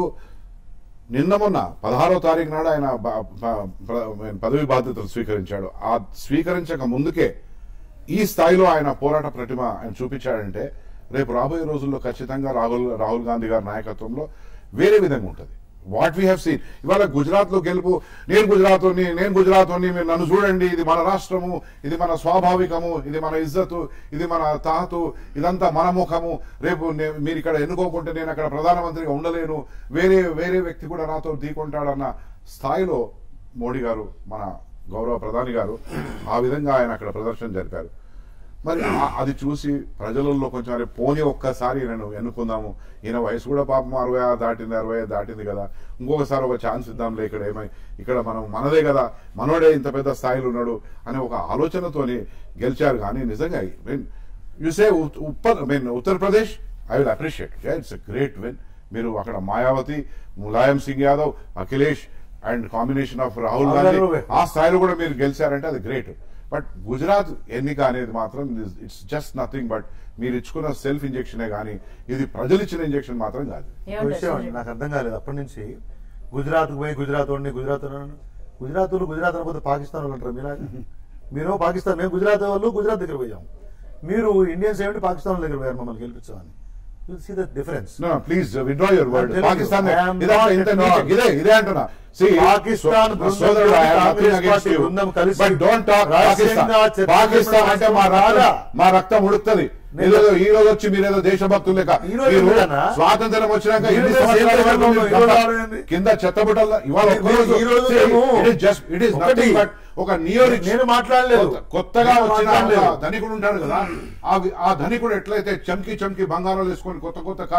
నిన్న మొన్న పదహారో తారీఖు నాడు ఆయన బ- ప- ప్ర- పదవి బాధ్యతలు స్వీకరించాడు ఆ స్వీకరించక ముందుకే ఈ స్థాయిలో ఆయన పోరాట ప్రతిమ ఆయన చూపించాడంటే రేపు రాబోయే రోజుల్లో ఖచ్చితంగా రాహుల్ రాహుల్ గాంధీ గారి నాయకత్వంలో వేరే విధంగా ఉంటుంది వాట్ వీ హ్యావ్ సీన్ ఇవాళ గుజరాత్ లో గెలుపు నేను గుజరాత్ నేను గుజరాత్ మీరు నన్ను చూడండి ఇది మన రాష్ట్రము ఇది మన స్వాభావికము ఇది మన ఇజ్జతు ఇది మన తాహతు ఇదంతా మన ముఖము రేపు నే- మీరు ఇక్కడ ఎన్నుకోకుంటే నేను అక్కడ ప్రధానమంత్రిగా ఉండలేను వేరే వేరే వ్యక్తి కూడా నాతో ఢీకొంటాడన్న స్థాయిలో మోడీ గారు మన గౌరవ ప్రధాని గారు ఆ విధంగా ఆయన అక్కడ ప్రదర్శన జరిపారు మరి ఆ- అది చూసి ప్రజలలో కొంచెం అరే పోనీ ఒక్కసారి నేను ఎన్నుకుందాము ఈయన వయసు కూడా పాపం అరవై ఆరు దాటింది అరవై ఐదు దాటింది కదా ఇంకొకసారి ఒక ఛాన్స్ ఇద్దాంలే ఇక్కడ ఏమై ఇక్కడ మనం మనదే కదా మనోడే ఇంత పెద్ద స్థాయిలో ఉన్నాడు అనే ఒక ఆలోచనతోని గెలిచారు కానీ నిజంగా యు సే ఉప్పర్ mean Uttar Pradesh I will appreciate it's great win మీరు అక్కడ Mayawati Mulayam Singh Yadav Akhilesh and combination of Rahul Gandhi అందరూ ఆ స్థాయిలో కూడా మీరు గెలిచారంటే అది గ్రేట్ బట్ గుజరాత్ ఎన్నిక అనేది మాత్రం ఇట్స్ జస్ట్ నథింగ్ బట్ మీరు ఇచ్చుకున్న సెల్ఫ్ ఇంజెక్షనే కానీ ఇది ప్రజలు ఇచ్చిన ఇంజెక్షన్ మాత్రం కాదు ఒక ఏమంటారు విషయం అండి సంజయ్? నాకు అర్థం కాలేదు అప్పటి నుంచి గుజరాత్ పోయి గుజరాత్ వాడిని గుజరాత్ వాడిని. గుజరాత్ వాళ్ళు గుజరాత్ అనకపోతే పాకిస్తాన్ వాళ్ళు అంటారు మీలాగా మీరు పాకిస్తాన్ మేము గుజరాత్ వాళ్ళు గుజరాత్ దగ్గర పోయాం మీరు ఇండియన్స్ ఏమిటి పాకిస్తాన్ వాళ్ళ దగ్గర పోయారు మమ్మల్ని గెలిపించమని you see the difference no please withdraw your word I'm telling you, Pakistan I am ఇదంతా not ఇంత at నీచ- all. ఇదే ఇదే అంటున్నా See, పాకిస్తాన్ సో- బృందం సోదరుడు, I have nothing Congress against party you. బృందం కలిసి But don't talk రహస్యంగా పాకిస్తాన్. చర్చలు పాకిస్తాన్ అంటే మా రక్తం రాదా? మా రక్తం ఉడుకుతుంది నేను- ఏదో ఈ రోజు వచ్చి మీరేదో దేశభక్తులు లేక ఈ రోజు మీరు ఎందుకన్నా? స్వాతంత్రం వచ్చినాక మీరు ఇన్ని సేమ్ సంవత్సరాల వరకు దేశంలో మీరు ఈ రోజు తప్ప- రావడం కింద చెత్తబుట్టల ఇవాళ ఒక్క మీరు- రోజు ఈ రోజు See, మేము it is just it is ఒకటి, nothing but ఒక నియో నేను మాట్లాడలేదు. కొత్తగా నేను వచ్చిన మాట్లాడలేదు. ఒక ధనికుడు ఉంటాడు కదా ఆ వి- ఆ ధనికుడు ఎట్లయితే చమ్కి చమ్కి బంగారాలు వేసుకొని కొత్త కొత్త కార్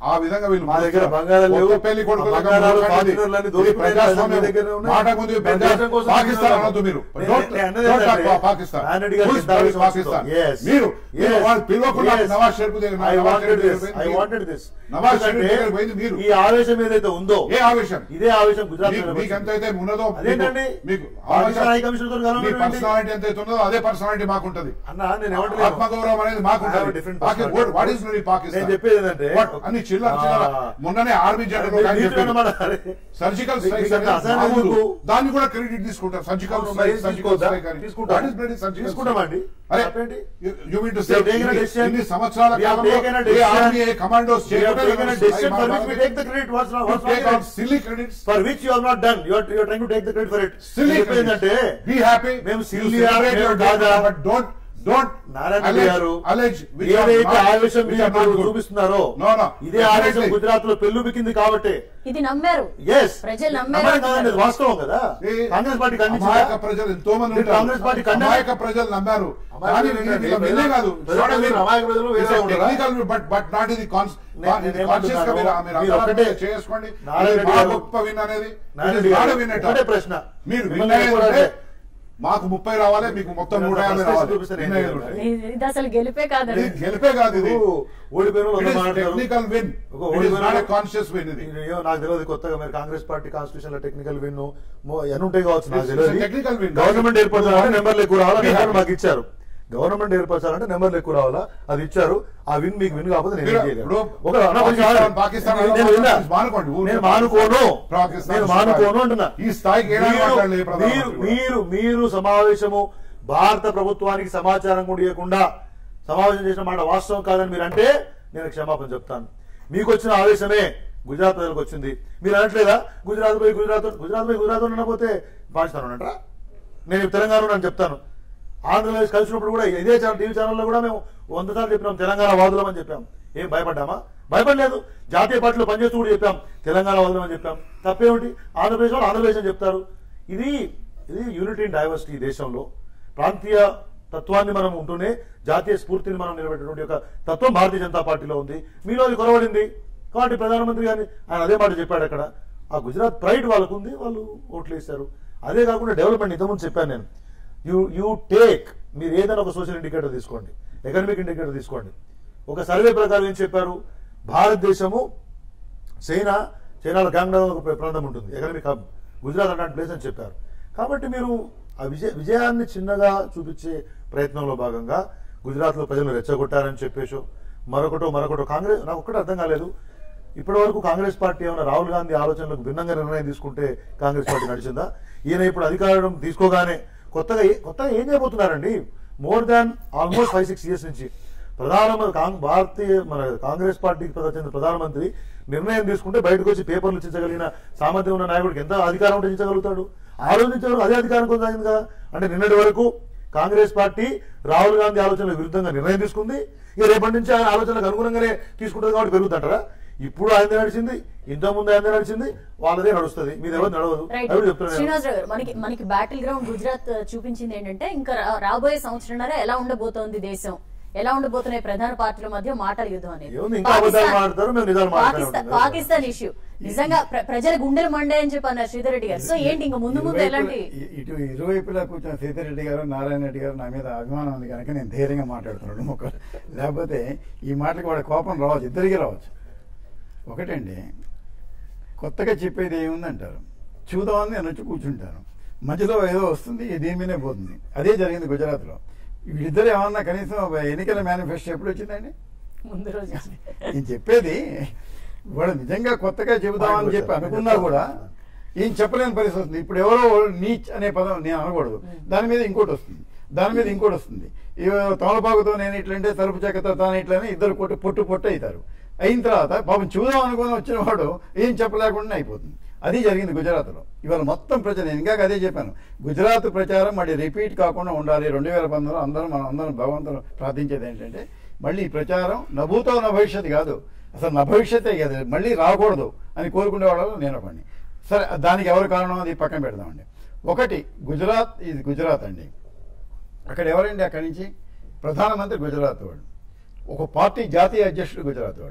ఆ విధంగా వీళ్ళు మా దగ్గర బంగారాలు లేవు. కొత్త పెళ్లి కొడుకులకు ఆ బంగారాలు, మాట్లాడి ఫార్చునర్లు ఇది దొరికినాయి. ప్రజాస్వామ్యం. మీ దగ్గర ఉన్నాయి. మాట ముందు మేము ప్రజా- దేశం కోసం పాకిస్తాన్ తిరుగుతున్నాము. అనొద్దు మీరు నేను- Don't- నేను అన్నది don't talk ఏంటంటే, about పాకిస్తాన్. నాయుడు గారికి Who is ఎంత ఆవేశం పాకిస్తాన్? Yes. మీరు Yes. మీరు వాళ్ళు పిలవకుండా Yes. నవాజ్ షరీఫ్ దగ్గర I Nawaz wanted Sharif this. దగ్గర I పోయింది wanted this. నవాజ్ షరీఫ్ ఎందుకంటే దగ్గర పోయింది మీరు ఈ ఆవేశం ఏదైతే ఉందో ఏ ఆవేశం ఇదే ఆవేశం గుజరాత్ మీకు- మీకు ఎంత అయితే ఉన్నదో అదేంటండి మీకు పాకిస్తాన్ హై కమిషన్ తో కలవడం మీ ఏంటి? పర్సనాలిటీ ఎంత అయితే ఉన్నదో అదే పర్సనాలిటీ మాకుంటది అన్న నేను ఏమంటలేను. ఆత్మగౌరవం అనేది I have a మాకుంటది different పాకి- personality. what- what is really Pakistan? నేను చెప్పేది ఏంటంటే What? అన్ని చిల్లర చిల్లర ఆ. మొన్ననే ఆర్మీ జనరల్ మీరు- మీరు అన్నమాట. అరే. సర్జికల్ మీకు స్ట్రైక్ అంత అసహనం ఎందుకు? దాన్ని కూడా క్రెడిట్ తీసుకుంటారు సర్జికల్ అవును, స్ట్రైక్ మరి సర్జికల్ తీసుకోవద్దా? స్ట్రైక్ అని తీసుకుంటాం. What is bloody surgical తీసుకుంటామండి. strike? అరే తప్పేంటి? You mean to We say have taken a decision. ఇన్ని సంవత్సరాల We have కాలంలో taken a a decision. Army ఏ commandos We have taken a decision for which we take the credit. What's wrong? What's wrong take with on it? Silly credits For which you have not done. You are you are trying to take the credit for it. Silly నేను చెప్పేది ఏంటంటే be happy మేము silly ఆ, మేము కాదా? But don't don't Narayana Reddy గారు allege ఏదైతే ఆవేశం మీరు చూపిస్తున్నారో No, no. ఇదే ఆవేశం Definitely. గుజరాత్ లో పెళ్ళుబికింది కాబట్టి ఇది నమ్మారు ఎస్ ప్రజలు నమ్మారు నమ్మడం కాదండి, అది అంటున్నారు. వాస్తవం కదా కాంగ్రెస్ పార్టీ ఖండించిందా? అమాయక ప్రజలు ఎంతో మంది మీరు ఉంటారు. కాంగ్రెస్ పార్టీ ఖండన- అమాయక ప్రజలు నమ్మారు అమాయక కానీ ప్రజలు ఇది ఏంటండి? ఇలా వెళ్ళే కాదు ప్రజలు అమాయక ప్రజలు వేరే ఉంటారా? బట్ బట్ నాట్ ఇది నేను- నేను కాన్షియస్ గా మీరు ఏమంటున్నాను? మీరు మీరు అందరూ ఒకటే- చేసుకోండి నారాయణ ఇది మా గారు- గొప్ప విన్ అనేది నారాయణ ఇది గారు, not a win at all. ఒకటే ప్రశ్న. మీరు మిమ్మల్ని విన్ కూడా అయ్యారంటే అదే. మాకు ముప్పై రావాలి మీకు మొత్తం మీరు నూట అంత యాభై frustration రావాలి చూపిస్తే నేను విన్ అయ్యేది చేయలేను. ఉంటుంది. ఇది ఇది అసలు గెలిపే కాదండి ఇది గెలిపే కాదు ఇది ఓ, ఓడిపోయిన వాళ్ళు వంద మాట్లాడతారు. టెక్నికల్ విన్ ఒక ఓడిపోయిన కాన్షియస్ విన్ ఇది ఇది ఏమో నాకు తెలియదు కొత్తగా మీరు కాంగ్రెస్ పార్టీ కాన్స్టిట్యూషన్ లో టెక్నికల్ విన్ ఎన్ని ఉంటాయి కావచ్చు నాకు It's- it's a తెలియదు technical win. గవర్నమెంట్ ఏర్పరచాలంటే నెంబర్లు ఎక్కువ రావాలా Yeah. నెంబర్లు మాకు ఇచ్చారు గవర్నమెంట్ ఏర్పరచాలంటే నెంబర్లు ఎక్కువ రావాలా అది ఇచ్చారు ఆ విన్ మీకు విన్ కాకపోతే నేను ఏం మీరు- చేయలేను. ఇప్పుడు ఒక అన్న కొంచెం పాకిస్తాన్- ఆగండి. పాకిస్తాన్ నేను- అలా నేను విన్నా. మానుకోండి. ఊరికే నేను మానుకోను పాకిస్తాన్ నేను మానుకోను అంటున్నా ఈ స్థాయికి ఏనాడు మీరు- మాట్లాడలే మీరు ప్రధానమంత్రి కూడా. మీరు మీరు సమావేశము భారత ప్రభుత్వానికి సమాచారం కూడా ఇవ్వకుండా సమావేశం చేసిన మాట వాస్తవం కాదని మీరు అంటే నేను క్షమాపణ చెప్తాను మీకు వచ్చిన ఆవేశమే గుజరాత్ ప్రజలకు వచ్చింది మీరు అనట్లేదా గుజరాత్ పోయి గుజరాత్ గుజరాత్ పోయి గుజరాత్ ఉండకపోతే పాకిస్తాన్ అంటారా నేను తెలంగాణ అని చెప్తాను ఆంధ్రప్రదేశ్ కలిసినప్పుడు కూడా ఇదే ఛానల్ టీవీ ఛానల్లో కూడా మేము వంద సార్లు చెప్పినాం తెలంగాణ వాదులం అని చెప్పాం ఏం భయపడ్డామా భయపడలేదు జాతీయ పార్టీలో పనిచేస్తూ కూడా చెప్పాం తెలంగాణ వాదులం అని చెప్పాం తప్పేమిటి ఆంధ్రప్రదేశ్ వాళ్ళు ఆంధ్రప్రదేశ్ అని చెప్తారు ఇది ఇది యూనిటీ అండ్ డైవర్సిటీ ఈ దేశంలో ప్రాంతీయ తత్వాన్ని మనం ఉంటూనే జాతీయ స్ఫూర్తిని మనం నిలబెట్టినటువంటి ఒక తత్వం భారతీయ జనతా పార్టీలో ఉంది మీలో అది కొరవడింది కాబట్టి ప్రధానమంత్రి గారిని ఆయన అదే మాట చెప్పాడు అక్కడ ఆ గుజరాత్ ప్రైడ్ వాళ్ళకు ఉంది వాళ్ళు ఓట్లు వేశారు అదే కాకుండా డెవలప్మెంట్ ఇంతకుముందు చెప్పాను నేను యూ యూ టేక్ మీరు ఏదైనా ఒక సోషల్ ఇండికేటర్ తీసుకోండి ఎకనామిక్ ఇండికేటర్ తీసుకోండి ఒక సర్వే ప్రకారం ఏం చెప్పారు భారతదేశము చైనా చైనాలో గ్యాంగ్డాంగ్ ఒక ప్రాంతం ఉంటుంది ఎకనామిక్ హబ్ గుజరాత్ అలాంటి ప్లేస్ అని చెప్పారు కాబట్టి మీరు ఆ విజయ విజయాన్ని చిన్నగా చూపించే ప్రయత్నంలో భాగంగా గుజరాత్లో ప్రజలు రెచ్చగొట్టారని చెప్పేసో మరొకటో మరొకటో కాంగ్రెస్ నాకు ఒక్కటి అర్థం కాలేదు ఇప్పటి వరకు కాంగ్రెస్ పార్టీ ఏమైనా రాహుల్ గాంధీ ఆలోచనలకు భిన్నంగా నిర్ణయం తీసుకుంటే కాంగ్రెస్ పార్టీ నడిచిందా ఈయన ఇప్పుడు అధికారం తీసుకోగానే కొత్తగా ఏ- కొత్తగా ఏం చేయబోతున్నారండి more than almost five six years నుంచి ప్రధానమంత్రి కాంగ్- భారతీయ మన కాంగ్రెస్ పార్టీకి ప్రధాన చెందిన ప్రధానమంత్రి నిర్ణయం తీసుకుంటే బయటకు వచ్చి పేపర్లు ఇచ్చించగలిగిన సామర్థ్యం ఉన్న నాయకుడికి ఎంత అధికారం ఉంటే ఇచ్చగలుగుతాడు ఆ రోజు నుంచి వరకు అదే అధికారం కొనసాగింది కదా అంటే నిన్నటి వరకు కాంగ్రెస్ పార్టీ రాహుల్ గాంధీ ఆలోచనలకు విరుద్ధంగా నిర్ణయం తీసుకుంది ఇక రేపటి నుంచి ఆయన ఆలోచనలకు అనుగుణంగానే తీసుకుంటుంది కాబట్టి పెరుగుతుంటారా ఇప్పుడు ఆయనదే నడిచింది ఇంత ముందు ఆయనదే నడిచింది వాళ్ళదే నడుస్తుంది మీది ఎవరు నడవదు రైట్ ఎవరు చెప్తున్నారు శ్రీనివాస్ రావు గారు మనకి మనకి బ్యాటిల్ గ్రౌండ్ గుజరాత్ ఆ, చూపించింది ఏంటంటే ఇంకా రా- రాబోయే సంవత్సరంన్నర ఎలా ఉండబోతోంది దేశం ఎలా ఉండబోతున్నాయి ప్రధాన పార్టీల మధ్య మాటల యుద్ధం అనేది ఏముంది ఇంకా అబద్ధాలు మాట్లాడతారు మేము నిజాలు పాకిస్తాన్ మాట్లాడతాం పాకిస్తాన్ ఇష్యూ నిజంగా ప్ర- ప్రజల గుండెలు మండే అని చెప్పి అన్నారు శ్రీధర్ రెడ్డి గారు సో ఏంటి ఇంకా ముందు ముందు ఎలాంటి ఇరువైపులా- ఇ- ఇటు ఇరువైపులా కూర్చొని సీతారెడ్డి గారు నారాయణ రెడ్డి గారు నా మీద అభిమానం ఉంది కనుక నేను ధైర్యంగా మాట్లాడుతున్నాడు మొక్క లేకపోతే ఈ మాటకి వాడి కోపం రావచ్చు ఇద్దరికి రావచ్చు ఒకటండి కొత్తగా చెప్పేది ఏముందంటారు చూద్దామని నేను వచ్చి కూర్చుంటాను మధ్యలో ఏదో వస్తుంది దీని మీదే పోతుంది అదే జరిగింది గుజరాత్లో వీళ్ళిద్దరు ఏమన్నా కనీసం ఎన్నికల మేనిఫెస్టో ఎప్పుడు వచ్చిందండి ముందు రోజు నేను చెప్పేది వాడు నిజంగా కొత్తగా చెబుదామని చెప్పి అనుకున్నా కూడా ఏం చెప్పలేని పరిస్థితి వస్తుంది ఇప్పుడు ఎవరో నీచ్ అనే పదం నేను అనకూడదు దాని మీద ఇంకోటి వస్తుంది దాని మీద ఇంకోటి వస్తుంది ఇవ తోలపాకుతో నేను ఇట్లంటే తలుపు చెక్కతో తాను ఇట్లని ఇద్దరు కొట్టు పొట్టు పొట్టు అవుతారు అయిన తర్వాత పాపం చూద్దాం అనుకుని వచ్చిన వాడు ఏం చెప్పలేకుండా అయిపోతుంది అది జరిగింది గుజరాత్లో ఇవాళ మొత్తం ప్రచారం నేను ఇంకా అదే చెప్పాను గుజరాత్ ప్రచారం మళ్ళీ రిపీట్ కాకుండా ఉండాలి రెండు వేల పంతొమ్మిదిలో అందరం మనం అందరం భగవంతుడు ప్రార్థించేది ఏంటంటే మళ్ళీ ఈ ప్రచారం నభూతో నా భవిష్యత్తు కాదు అసలు నా భవిష్యత్తే కాదు మళ్ళీ రాకూడదు అని కోరుకునే వాళ్ళు నేను ఒకడిని సరే దానికి ఎవరు కారణం అది పక్కన పెడదామండి ఒకటి గుజరాత్ ఇది గుజరాత్ అండి అక్కడ ఎవరండి అక్కడి నుంచి ప్రధానమంత్రి గుజరాత్ వాడు ఒక పార్టీ జాతీయ అధ్యక్షుడు గుజరాత్ వాడు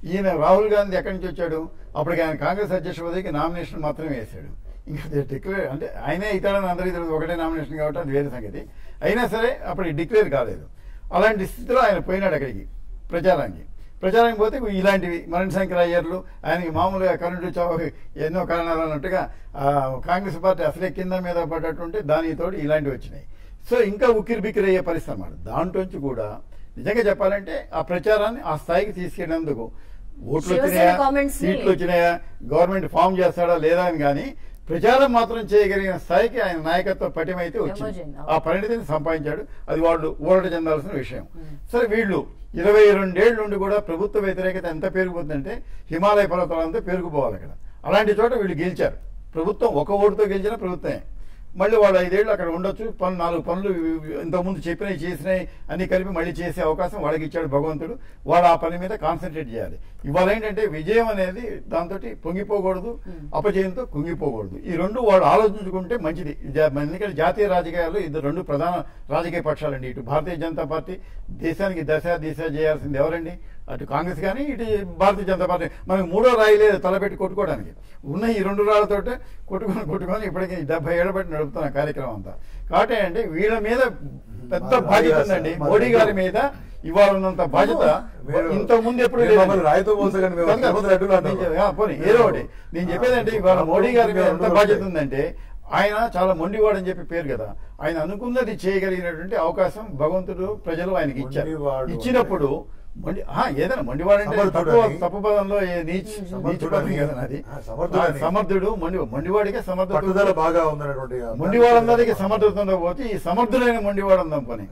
ఈయన రాహుల్ గాంధీ ఎక్కడి నుంచి వచ్చాడు అప్పటికి ఆయన కాంగ్రెస్ అధ్యక్ష పదవికి నామినేషన్ మాత్రమే వేశాడు ఇంకా డిక్లేర్ అంటే ఆయనే ఇతరులను అందరికీ తెలుసు ఒకటే నామినేషన్ కాబట్టి అది వేరే సంగతి అయినా సరే అప్పటికి డిక్లేర్ కాలేదు అలాంటి స్థితిలో ఆయన పోయినాడు అక్కడికి ప్రచారానికి ప్రచారానికి పోతే ఇలాంటివి మరణ్ శంకర్ అయ్యర్లు ఆయనకి మామూలుగా కరెంటు చావు ఎన్నో కారణాలు అన్నట్టుగా ఆ, కాంగ్రెస్ పార్టీ అసలే కింద మీద పడ్డట్టుంటే దానితోటి ఇలాంటివి వచ్చినాయి సో ఇంకా ఉక్కిరి బిక్కిరి అయ్యే పరిస్థితి అన్నమాట దాంట్లోంచి కూడా నిజంగా చెప్పాలంటే ఆ ప్రచారాన్ని ఆ స్థాయికి తీసుకెళ్ళినందుకు ఓట్లు శివసేన వచ్చినాయా comments ని- సీట్లు వచ్చినాయా గవర్నమెంట్ ఫామ్ చేస్తాడా లేదా అని కానీ ప్రచారం మాత్రం చేయగలిగిన స్థాయికి ఆయన నాయకత్వ పటిమైతే వచ్చింది Emerging. ఆ పరిణితిని సంపాదించాడు అది వాళ్ళు ఊరట చెందాల్సిన విషయం సరే వీళ్ళు ఇరవై రెండేళ్ల నుండి కూడా ప్రభుత్వ వ్యతిరేకత ఎంత పెరిగిపోతుందంటే హిమాలయ పర్వతాలంతా పెరిగిపోవాలి అక్కడ అలాంటి చోట వీళ్ళు గెలిచారు ప్రభుత్వం ఒక ఓటుతో గెలిచిన ప్రభుత్వమే మళ్ళీ వాళ్ళు ఐదేళ్ళు అక్కడ ఉండొచ్చు పనులు నాలుగు పనులు ఇంతకుముందు చెప్పినవి చేసినవి అన్ని కలిపి మళ్ళీ చేసే అవకాశం వాళ్ళకి ఇచ్చాడు భగవంతుడు వాళ్ళు ఆ పని మీద కాన్సన్ట్రేట్ చేయాలి ఇవాళ ఏంటంటే విజయం అనేది దాంతో పొంగిపోకూడదు అపజయంతో కుంగిపోకూడదు ఈ రెండు వాళ్ళు ఆలోచించుకుంటే మంచిది జా- ఎందుకంటే జాతీయ రాజకీయాల్లో ఇది రెండు ప్రధాన రాజకీయ పక్షాలండి ఇటు భారతీయ జనతా పార్టీ దేశానికి దశ దిశ చేయాల్సింది ఎవరండి అటు కాంగ్రెస్ కానీ ఇటు భారతీయ జనతా పార్టీ మనకు మూడో రాయి లేదు తలపెట్టి కొట్టుకోవడానికి ఉన్న ఈ రెండు రాళ్లతోటే కొట్టుకొని కొట్టుకొని ఇప్పటికీ డెబ్బై ఏళ్ళ బట్టి నడుపుతున్న కార్యక్రమం అంతా కాబట్టి అంటే వీళ్ళ మీద పెద్ద మరి బాధ్యత అది ఉందండి మరి మోడీ గారి మీద ఇవాళ ఉన్నంత బాధ్యత మీరు- ఇంత ముందు ఎప్పుడు మీరు మమ్మల్ని రాయితో మోసగానే మేము కనుక తిరుపతి లడ్డూలు అంటాం. నేను చెప్ప- ఆ, పోనీ ఏదో ఒకటి నేను చెప్పేదంటే ఇవాళ మోడీ గారి మీద ఎంత బాధ్యత ఉందంటే ఆయన చాలా మొండివాడు అని చెప్పి పేరు కదా ఆయన అనుకున్నది చేయగలిగినటువంటి అవకాశం భగవంతుడు ప్రజలు ఆయనకి ఇచ్చారు మొండివాడు ఇచ్చినప్పుడు మొండి ఆ, ఏదైనా మొండివాడు అంటే సమర్థుడని. తప్పు తప్పు పదంలో ఏ నీచ్ నీచ్ సమర్థుడని. పదం కదా అది ఆ, సమర్థుడని. సమర్థుడు మొండి మొండివాడికే సమర్థుడు పట్టుదల బాగా ఉందన్నటువంటి ఆ- మొండివాడందరికీ సమర్థత ఉండకపోతే ఈ సమర్థులైన మొండివాడు ఉందాం పని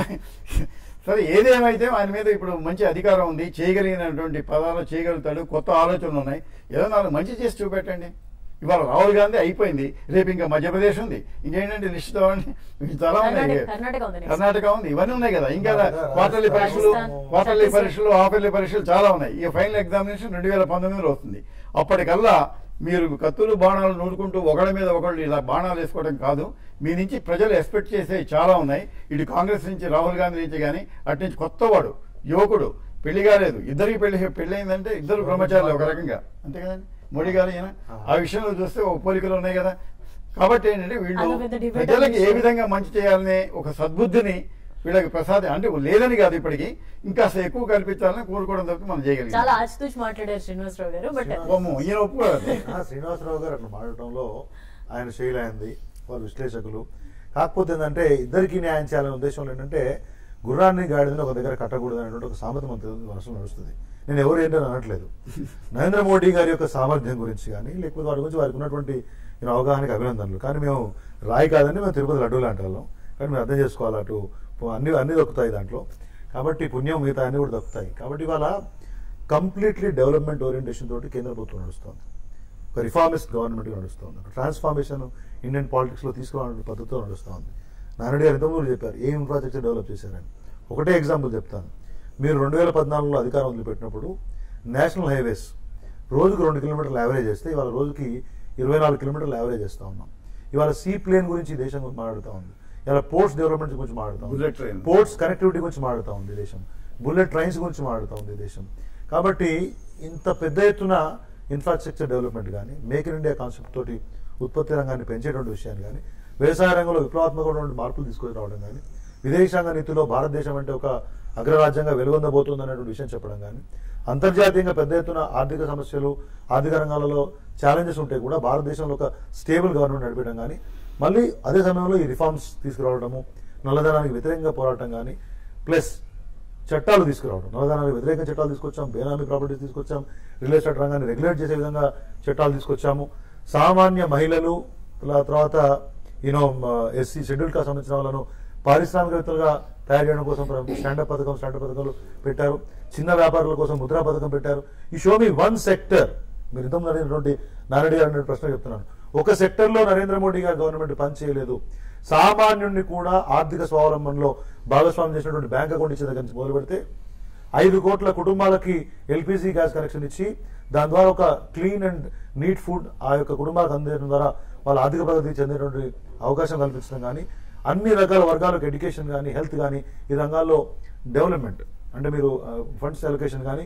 సరే ఏదేమైతే ఆయన మీద ఇప్పుడు మంచి అధికారం ఉంది చేయగలిగినటువంటి పదాలు చేయగలుగుతాడు కొత్త ఆలోచనలు ఉన్నాయి ఏదో నాలుగు మంచి చేసి చూపెట్టండి ఇవాళ రాహుల్ గాంధీ అయిపోయింది రేపు ఇంకా మధ్యప్రదేశ్ ఉంది ఇంకేంటంటే లిస్ట్ అవ్వండి చాలా ఉన్నాయి కర్ణాటక- కర్ణాటక ఉంది next. కర్ణాటక ఉంది ఇవన్నీ ఉన్నాయి కదా ఇంకా రాజస్థాన్, క్వార్టర్లీ పరీక్షలు రాజస్థాన్, క్వార్టర్లీ ఛత్తీస్గఢ్. పరీక్షలు హాఫ్ ఇయర్లీ పరీక్షలు చాలా ఉన్నాయి ఈ ఫైనల్ ఎగ్జామినేషన్ రెండు వేల పంతొమ్మిదిలో వస్తుంది అప్పటికల్లా మీరు కత్తులు బాణాలు నూరుకుంటూ ఒకళ్ళ మీద ఒకళ్ళు ఇలా బాణాలు వేసుకోవడం కాదు మీ నుంచి ప్రజలు ఎక్స్పెక్ట్ చేసేవి చాలా ఉన్నాయి ఇటు కాంగ్రెస్ నుంచి రాహుల్ గాంధీ నుంచి కానీ అటు నుంచి కొత్తవాడు యువకుడు పెళ్లి కాలేదు ఇద్దరికి పెళ్లి పెళ్ళయిందంటే ఇద్దరు బ్రహ్మచారులు ఒక రకంగా అంతే కదండి మోడీ గారు ఈయన ఆ విషయంలో చూస్తే ఒక పోలికలు ఉన్నాయి కదా కాబట్టి ఏంటంటే వీళ్ళు అదో పెద్ద debate ప్రజలకి ఏ విషయం. విధంగా మంచి చేయాలనే ఒక సద్బుద్ధిని వీళ్ళకి ప్రసాద్ అంటే లేదని కాదు ఇప్పటికి ఇంకా ఎక్కువ కల్పించాలని కోరుకోవడం తప్ప మనం చాలా చేయగలిగాం ఆచితూచి మాట్లాడారు శ్రీనివాసరావు గారు బట్ అమ్మో, ఈయన ఒప్పుకోవాలి ఆ, శ్రీనివాసరావు గారు అట్లా మాట్లాడటంలో ఆయన శైలి అయింది వారు విశ్లేషకులు కాకపోతే ఏంటంటే ఇద్దరికి న్యాయం చేయాలనే ఉద్దేశంలో ఏంటంటే గుర్రాన్ని గాడిదని ఒక దగ్గర కట్టకూడదు అనేటువంటి ఒక సామెత మన తెలుగు రాష్ట్రంలో నడుస్తుంది నేను ఎవరు ఏంటని అనట్లేదు నరేంద్ర మోడీ గారి యొక్క సామర్థ్యం గురించి కానీ లేకపోతే వారి గురించి వారికి ఉన్నటువంటి you know, అవగాహనకి అభినందనలు కానీ మేము రాయి కాదని మేము తిరుపతి లడ్డూలు అంటాం కానీ మేము అర్థం చేసుకోవాలి అటు అన్ని అన్ని దొక్కుతాయి దాంట్లో కాబట్టి పుణ్యం మిగతా అన్ని కూడా దొక్కుతాయి కాబట్టి ఇవాళ కంప్లీట్లీ డెవలప్మెంట్ ఓరియంటేషన్ తోటి కేంద్ర ప్రభుత్వం నడుస్తుంది ఒక రిఫార్మిస్ట్ గవర్నమెంట్ నడుస్తుంది ఒక ట్రాన్స్ఫార్మేషన్ ఇండియన్ పాలిటిక్స్ లో తీసుకురావాలనే పద్ధతితో నడుస్తుంది నారాయణ గారు ఇంతకుముందు చెప్పారు ఏ ఇన్ఫ్రాస్ట్రక్చర్ డెవలప్ చేశారని ఒకటే ఎగ్జాంపుల్ చెప్తాను మీరు రెండు వేల పద్నాలుగులో అధికారం వదిలిపెట్టినప్పుడు నేషనల్ హైవేస్ రోజుకు రెండు కిలోమీటర్లు యావరేజ్ చేస్తే ఇవాళ రోజుకి ఇరవై నాలుగు కిలోమీటర్లు యావరేజ్ చేస్తా ఉన్నాం ఇవాళ సీ ప్లేన్ గురించి ఈ దేశం మాట్లాడుతూ ఉంది ఇవాళ పోర్ట్స్ డెవలప్మెంట్ గురించి మాట్లాడుతూ Bullet train. ఉంది పోర్ట్స్ కనెక్టివిటీ గురించి మాట్లాడుతూ ఉంది ఈ దేశం బుల్లెట్ ట్రైన్స్ గురించి మాట్లాడుతూ ఉంది ఈ దేశం కాబట్టి ఇంత పెద్ద ఎత్తున ఇన్ఫ్రాస్ట్రక్చర్ డెవలప్మెంట్ కానీ మేక్ ఇన్ ఇండియా కాన్సెప్ట్ తోటి ఉత్పత్తి రంగాన్ని పెంచేటువంటి విషయాన్ని కానీ వ్యవసాయ రంగంలో విప్లవాత్మకమైనటువంటి మార్పులు తీసుకొని రావడం కానీ విదేశాంగ నీతిలో భారతదేశం అంటే ఒక అగ్రరాజ్యంగా వెలుగొందబోతుంది అనేటువంటి విషయం చెప్పడం కానీ అంతర్జాతీయంగా పెద్ద ఎత్తున ఆర్థిక సమస్యలు ఆర్థిక రంగాలలో ఛాలెంజెస్ ఉంటే కూడా భారతదేశంలో ఒక స్టేబుల్ గవర్నమెంట్ నడిపడం కానీ మళ్ళీ అదే సమయంలో ఈ రిఫార్మ్స్ తీసుకురావడము నల్లధనానికి వ్యతిరేకంగా పోరాటం కానీ ప్లస్ చట్టాలు తీసుకురావడం నవధానాలకు వ్యతిరేక చట్టాలు తీసుకొచ్చాం బేనామీ ప్రాపర్టీస్ తీసుకొచ్చాం రియల్ ఎస్టేట్ రంగాన్ని రెగ్యులేట్ చేసే విధంగా చట్టాలు తీసుకొచ్చాము సామాన్య మహిళలు లా- తర్వాత యూనో ఎస్సీ షెడ్యూల్ కాస్ట్ సంబంధించిన వాళ్ళను పారిశ్రామికవేత్తలుగా తయారు చేయడం కోసం స్టాండప్ పథకం స్టాండప్ పథకాలు పెట్టారు చిన్న వ్యాపారుల కోసం ముద్రా పథకం పెట్టారు ఈ షో మీ వన్ సెక్టర్ మీరు ఇంతకుముందు అడిగినటువంటి నారాయణ గారు అనే ప్రశ్న చెప్తున్నాను ఒక సెక్టర్ లో నరేంద్ర మోడీ గారి గవర్నమెంట్ పని చేయలేదు సామాన్యుడిని కూడా ఆర్థిక స్వావలంబనలో భాగస్వామ్యం చేసినటువంటి బ్యాంక్ అకౌంట్ ఇచ్చే దగ్గర నుంచి మొదలు పెడితే ఐదు కోట్ల కుటుంబాలకి ఎల్పిజి గ్యాస్ కనెక్షన్ ఇచ్చి దాని ద్వారా ఒక క్లీన్ అండ్ నీట్ ఫుడ్ ఆ యొక్క కుటుంబాలకు అందించడం ద్వారా వాళ్ళ ఆర్థిక ప్రగతి చెందేటువంటి అవకాశం కల్పించడం కానీ అన్ని రకాల వర్గాలకు ఎడ్యుకేషన్ కానీ హెల్త్ కానీ ఈ రంగాల్లో డెవలప్మెంట్ అంటే మీరు ఫండ్స్ అలొకేషన్ కానీ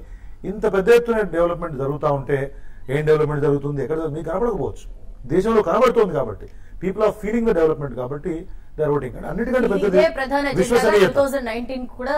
ఇంత పెద్ద ఎత్తున డెవలప్మెంట్ జరుగుతూ ఉంటే ఏం డెవలప్మెంట్ జరుగుతుంది ఎక్కడ జరుగుతుంది? మీకు కనబడకపోవచ్చు దేశంలో కనబడుతోంది కాబట్టి people are feeling the development కాబట్టి దే ఆర్ ఓటింగ్ అన్నిటికంటే పెద్దది ఇదే ప్రధాన ఎజెండాగా టూ విశ్వసనీయత థౌజండ్ నైన్టీన్ కూడా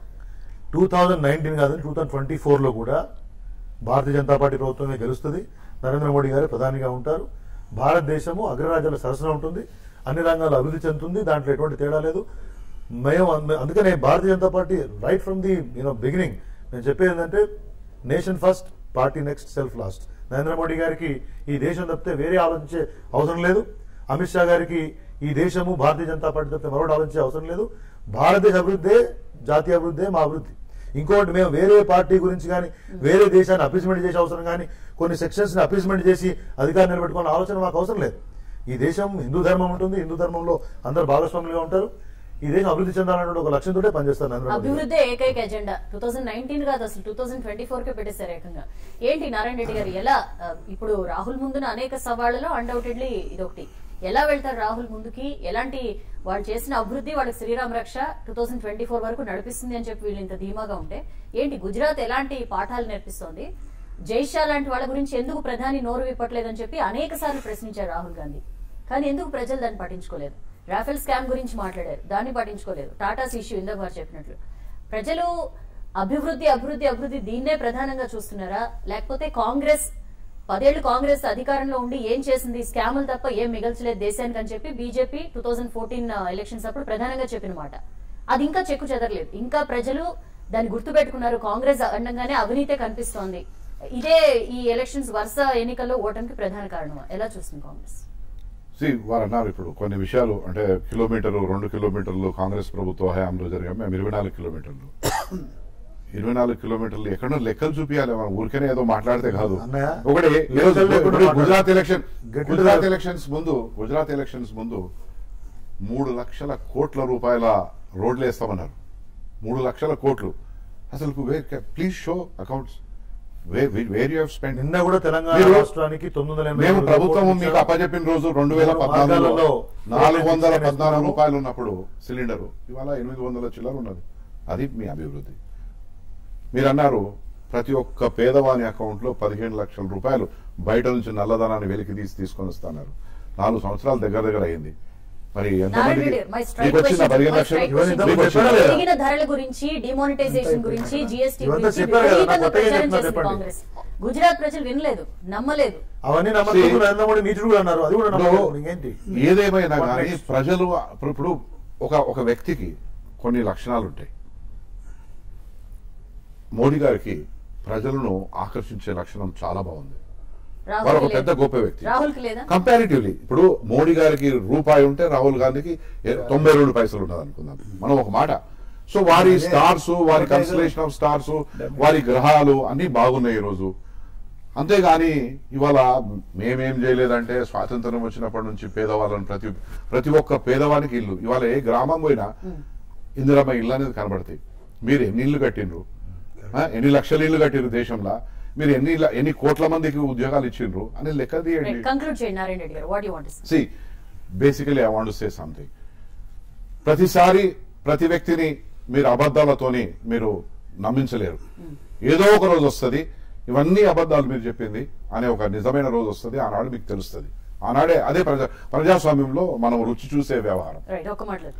టూ థౌజండ్ నైన్టీన్ కాదు టూ థౌజండ్ ట్వంటీ ఫోర్లో కూడా భారతీయ జనతా పార్టీ ప్రభుత్వమే గెలుస్తుంది నరేంద్ర మోడీ గారు ప్రధానిగా ఉంటారు భారతదేశము అగ్రరాజ్యాల సరసన ఉంటుంది అన్ని రంగాల్లో అభివృద్ధి చెందుతుంది దాంట్లో ఎటువంటి తేడా లేదు మేము అంద- అందుకనే Bharatiya Janata party right from the you know beginning నేను చెప్పేది ఏంటంటే nation first party next self last Narendra Modi గారికి ఈ దేశం తప్పితే వేరే ఆలోచించే అవసరం లేదు అమిత్ షా గారికి ఈ దేశము భారతీయ జనతా పార్టీ తప్పితే మరొకటి ఆలోచించే అవసరం లేదు భారతదేశ అభివృద్ధే జాతీయ అభివృద్ధే మా అభివృద్ధి ఇంకోటి మేము వేరే పార్టీ గురించి కానీ వేరే దేశాన్ని అపీస్మెంట్ చేసే అవసరం కానీ కొన్ని సెక్షన్స్ ని అపీస్మెంట్ చేసి అధికారం నిలబెట్టుకునే ఆలోచన మాకు అవసరం లేదు ఈ దేశం హిందూ ధర్మం ఉంటుంది హిందూ ధర్మంలో అందరు భాగస్వాములుగా ఉంటారు ఈ దేశం అభివృద్ధి చెందాలనే ఒక లక్ష్యంతో పనిచేస్తారు నరేంద్ర మోడీ గారు. అభివృద్ధి ఏకైక ఎజెండా టూ థౌసండ్ నైన్టీన్ కాదు అసలు టూ థౌసండ్ ట్వంటీ ఫోర్ కే పెట్టేశారు ఏకంగా ఏంటి నారాయణ రెడ్డి గారు ఎలా ఆ, ఇప్పుడు రాహుల్ ముందున అనేక సవాళ్లలో అన్డౌటెడ్లీ ఇదొకటి ఎలా వెళ్తారు రాహుల్ ముందుకి ఎలాంటి వాళ్ళు చేసిన అభివృద్ధి వాళ్ళకి శ్రీరామ్ రక్ష టూ థౌసండ్ ట్వంటీ ఫోర్ వరకు నడిపిస్తుంది అని చెప్పి వీళ్ళు ఇంత ధీమాగా ఉంటే ఏంటి గుజరాత్ ఎలాంటి పాఠాలు నేర్పిస్తోంది జైషా లాంటి వాళ్ళ గురించి ఎందుకు ప్రధాని నోరు విప్పట్లేదని చెప్పి అనేక సార్లు ప్రశ్నించారు రాహుల్ గాంధీ కానీ ఎందుకు ప్రజలు దాన్ని పట్టించుకోలేదు రాఫెల్ స్కామ్ గురించి మాట్లాడారు దాన్ని పట్టించుకోలేదు టాటాస్ ఇష్యూ ఇందాక వారు చెప్పినట్లు ప్రజలు అభివృద్ధి అభివృద్ధి అభివృద్ధి దీన్నే ప్రధానంగా చూస్తున్నారా లేకపోతే కాంగ్రెస్ పదేళ్లు కాంగ్రెస్ అధికారంలో ఉండి ఏం చేసింది స్కాములు తప్ప ఏం మిగల్చలేదు దేశానికి అని చెప్పి BJP two thousand fourteen elections అప్పుడు ప్రధానంగా చెప్పిన మాట అది ఇంకా చెక్కు చెదరలేదు ఇంకా ప్రజలు దాన్ని గుర్తుపెట్టుకున్నారు కాంగ్రెస్ అండంగానే అవినీతే కనిపిస్తోంది ఇదే ఈ ఎలక్షన్స్ వరుస ఎన్నికల్లో ఓటమికి ప్రధాన కారణం ఎలా చూస్తుంది కాంగ్రెస్ సి వారు అన్నారు ఇప్పుడు కొన్ని విషయాలు అంటే కిలోమీటరు రెండు కిలోమీటర్లు కాంగ్రెస్ ప్రభుత్వ హయాంలో జరిగాం మేము ఇరవై నాలుగు కిలోమీటర్లు ఇరవై నాలుగు కిలోమీటర్లు ఎక్కడో లెక్కలు చూపించాలి మనం ఊరికనే ఏదో మాట్లాడితే కాదు అన్నయ్య, ఒకటి లెక్కలు ఈరోజు లేకుండా ఇప్పుడు మాట్లాడు. గుజరాత్ ఎలక్షన్ గట్టిగా గుజరాత్ చెప్పు. ఎలక్షన్స్ ముందు గుజరాత్ ఎలక్షన్స్ ముందు మూడు లక్షల కోట్ల రూపాయల రోడ్లు వేస్తామన్నారు మూడు లక్షల కోట్లు అసలు please show accounts where you spend నిన్న కూడా తెలంగాణ మీరు- రాష్ట్రానికి తొమ్మిది వందల ఎనభై మేము మూడు ప్రభుత్వం కోట్లు మీకు ఇచ్చారు. అప్పచెప్పిన రోజు రెండు వేల మూడు పద్నాలుగులో మార్గాలలో నాలుగు వందల రోడ్లు పద్నాలుగు ఇస్తున్నాము. రూపాయలు ఉన్నప్పుడు సిలిండర్ ఇవాళ ఎనిమిది వందల చిల్లర ఉన్నది అది మీ అభివృద్ధి మీరు అన్నారు ప్రతి ఒక్క పేదవాని అకౌంట్ లో పదిహేను లక్షల రూపాయలు బయట నుంచి నల్లధనాన్ని వెలికి తీసి తీసుకొని వస్తున్నారు నాలుగు సంవత్సరాల దగ్గర దగ్గర అయింది మరి నారాయణ ఎంతమందికి రెడ్డి, my strike మీకు వచ్చిన question, పదిహేను my లక్షలు strike ఇవన్నీ question. మీకు వచ్చిందా? చెప్పారా లేదా? పెరిగిన ధరల గురించి డిమానిటైజేషన్ గురించి జిఎస్టీ ఇవంతా గురించి చెప్పారు కదా, విపరీతంగా కొత్తగా ప్రచారం చెప్తున్నా చేసింది చెప్పండి. కాంగ్రెస్ గుజరాత్ ప్రజలు వినలేదు నమ్మలేదు అవన్నీ నమ్మకం నరేంద్ర మోడీ నీచుడు కూడా అన్నారు అది కూడా నమ్మకం ఇప్పుడు ఇంకేంటి ఏదేమైనా కానీ Context. ప్రజలు ఇప్పుడు ఇప్పుడు ఒక ఒక వ్యక్తికి కొన్ని లక్షణాలు ఉంటాయి మోడీ గారికి ప్రజలను ఆకర్షించే లక్షణం చాలా బాగుంది వారు రాహుల్ ఒక పెద్ద గొప్ప వ్యక్తి రాహుల్ కి లేదా కంపారిటివ్లీ ఇప్పుడు మోడీ గారికి రూపాయి ఉంటే రాహుల్ గాంధీకి ఏ- తొంభై రెండు పైసలు ఉన్నది అనుకుందాం మనం ఒక మాట సో వారి స్టార్స్ వారి కన్స్టలేషన్ ఆఫ్ స్టార్స్ వారి గ్రహాలు అన్ని బాగున్నాయి ఈ రోజు అంతేగాని ఇవాళ మేమేం చేయలేదంటే స్వాతంత్రం వచ్చినప్పటి నుంచి పేదవాళ్ళని ప్రతి ప్రతి ఒక్క పేదవానికి ఇల్లు ఇవాళ ఏ గ్రామం పోయినా ఇందిరమ్మ ఇల్లు అనేది కనబడతాయి మీరు ఎన్ని ఇల్లు కట్టిండ్రు ఆ, ఎన్ని లక్షల ఇల్లు కట్టిండ్రు దేశంలో మీరు ఎన్ని ల- ఎన్ని కోట్ల మందికి ఉద్యోగాలు ఇచ్చిండ్రు అని లెక్క తీయండి కంక్లూడ్ చేయండి నారాయణ రెడ్డి గారు what you want see basically I want say something ప్రతిసారి ప్రతి వ్యక్తిని మీరు అబద్ధాలతోని మీరు నమ్మించలేరు ఏదో ఒక రోజు వస్తుంది ఇవన్నీ అబద్ధాలు మీరు చెప్పింది అనే ఒక నిజమైన రోజు వస్తుంది ఆనాడు మీకు తెలుస్తుంది ఆనాడే అదే ప్రజా ప్రజాస్వామ్యంలో మనం రుచి చూసే వ్యవహారం రైట్ ఒక మాట్లాడు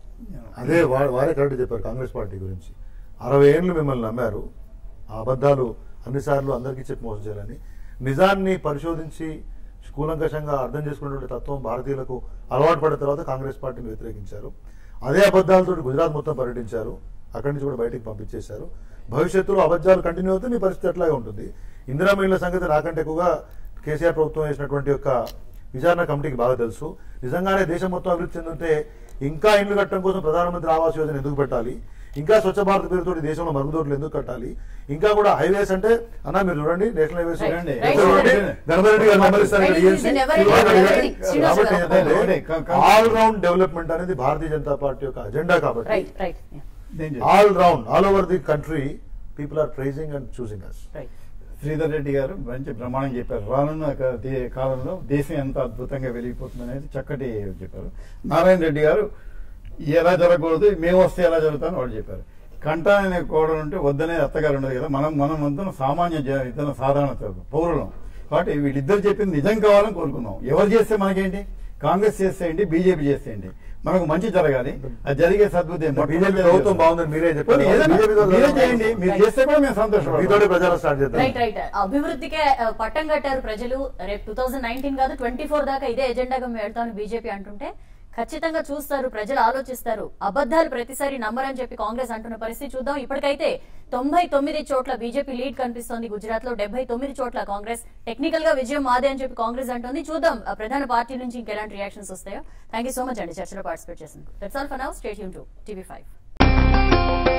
అదే వా- వారే కరెక్ట్ చెప్పారు కాంగ్రెస్ పార్టీ గురించి అరవై ఏళ్ళు మిమ్మల్ని నమ్మారు ఆ అబద్ధాలు అన్నిసార్లు అందరికీ చెప్పి మోసం చేయాలని నిజాన్ని పరిశోధించి కూలంకషంగా అర్థం చేసుకున్నటువంటి తత్వం భారతీయులకు అలవాటు పడిన తర్వాత కాంగ్రెస్ పార్టీని వ్యతిరేకించారు అదే అబద్ధాలతో గుజరాత్ మొత్తం పర్యటించారు అక్కడి నుంచి కూడా బయటికి పంపించేశారు భవిష్యత్తులో అబద్ధాలు కంటిన్యూ అవుతే మీ పరిస్థితి ఎట్లాగే ఉంటుంది ఇందిరా మహిళల సంగతి నాకంటే ఎక్కువగా కేసీఆర్ ప్రభుత్వం వేసినటువంటి యొక్క విచారణ కమిటీకి బాగా తెలుసు నిజంగానే దేశం మొత్తం అభివృద్ధి చెందితే ఇంకా ఇండ్లు కట్టడం కోసం ప్రధానమంత్రి ఆవాస్ యోజన ఎందుకు పెట్టాలి ఇంకా స్వచ్ఛ భారత్ పేరుతో దేశంలో మరుగుదొడ్లు ఎందుకు కట్టాలి ఇంకా కూడా హైవేస్ అంటే అన్న మీరు చూడండి నేషనల్ హైవేస్ Right. చూడండి. Right. చూడండి. గణపతి గారు నెంబర్ ఇస్తారు Right. ఇక్కడ This is ELC. never ఇది ending. ఒకటి. Never ending. శ్రీనివాస్ కాబట్టి గారు. ఏంటంటే ఒకటి. క- క- ఆల్ రౌండ్ డెవలప్మెంట్ అనేది భారతీయ జనతా పార్టీ యొక్క అజెండా కాబట్టి రైట్ రైట్ నేను చెప్తాను. All round all over the country people are praising and choosing us right Sridhar Reddy గారు మంచి ప్రమాణం చెప్పారు రానున్న క- దే- కాలంలో దేశం ఎంత అద్భుతంగా వెలిగిపోతుంది అనేది చక్కటి చెప్పారు నారాయణ రెడ్డి గారు ఎలా జరగకూడదు మేము వస్తే ఎలా జరుగుతుందని వాళ్ళు చెప్పారు కంటానే కోడలు ఉంటే వద్దనే అత్తగారు ఉండదు కదా మనం మనం వంతున సామాన్య జ- ఇతర సాధారణ పౌరులం కాబట్టి వీళ్ళిద్దరు చెప్పింది నిజం కావాలని కోరుకున్నాం ఎవరు చేస్తే మనకేంటి కాంగ్రెస్ చేస్తే ఏంటి బీజేపీ చేస్తే ఏంటి మనకు మంచి జరగాలి అది జరిగే సద్బుద్ధి ఏంటి? బీజేపీ ప్రభుత్వం బాగుందని మీరే చెప్పారు. పోనీ ఏదైనా బీజేపీ తో మీరే చేయండి మీరు చేస్తే కూడా మేము సంతోషపడతాం మీతోనే ప్రచారం స్టార్ట్ చేద్దాం రైట్ రైట్ అభివృద్ధికే ఆ, పట్టం కట్టారు ప్రజలు రేపు టూ థౌసండ్ నైన్టీన్ కాదు ట్వంటీ ఫోర్ దాకా ఇదే ఎజెండాగా మేము వెళ్తామని బీజేపీ అంటుంటే ఖచ్చితంగా చూస్తారు ప్రజలు ఆలోచిస్తారు అబద్ధాలు ప్రతిసారి నమ్మరని చెప్పి కాంగ్రెస్ అంటున్న పరిస్థితి చూద్దాం ఇప్పటికైతే తొంభై తొమ్మిది చోట్ల బీజేపీ లీడ్ కనిపిస్తోంది గుజరాత్ లో డెబ్బై తొమ్మిది చోట్ల కాంగ్రెస్ టెక్నికల్ గా విజయం మాదే అని చెప్పి కాంగ్రెస్ అంటుంది చూద్దాం ఆ ప్రధాన పార్టీ నుంచి ఇంకెలాంటి రియాక్షన్స్ వస్తాయో థ్యాంక్ యూ సో మచ్ అండి చర్చలో పార్టిసిపేట్ చేసింది that's all for now stay యూన్ టు టీవీ ఫైవ్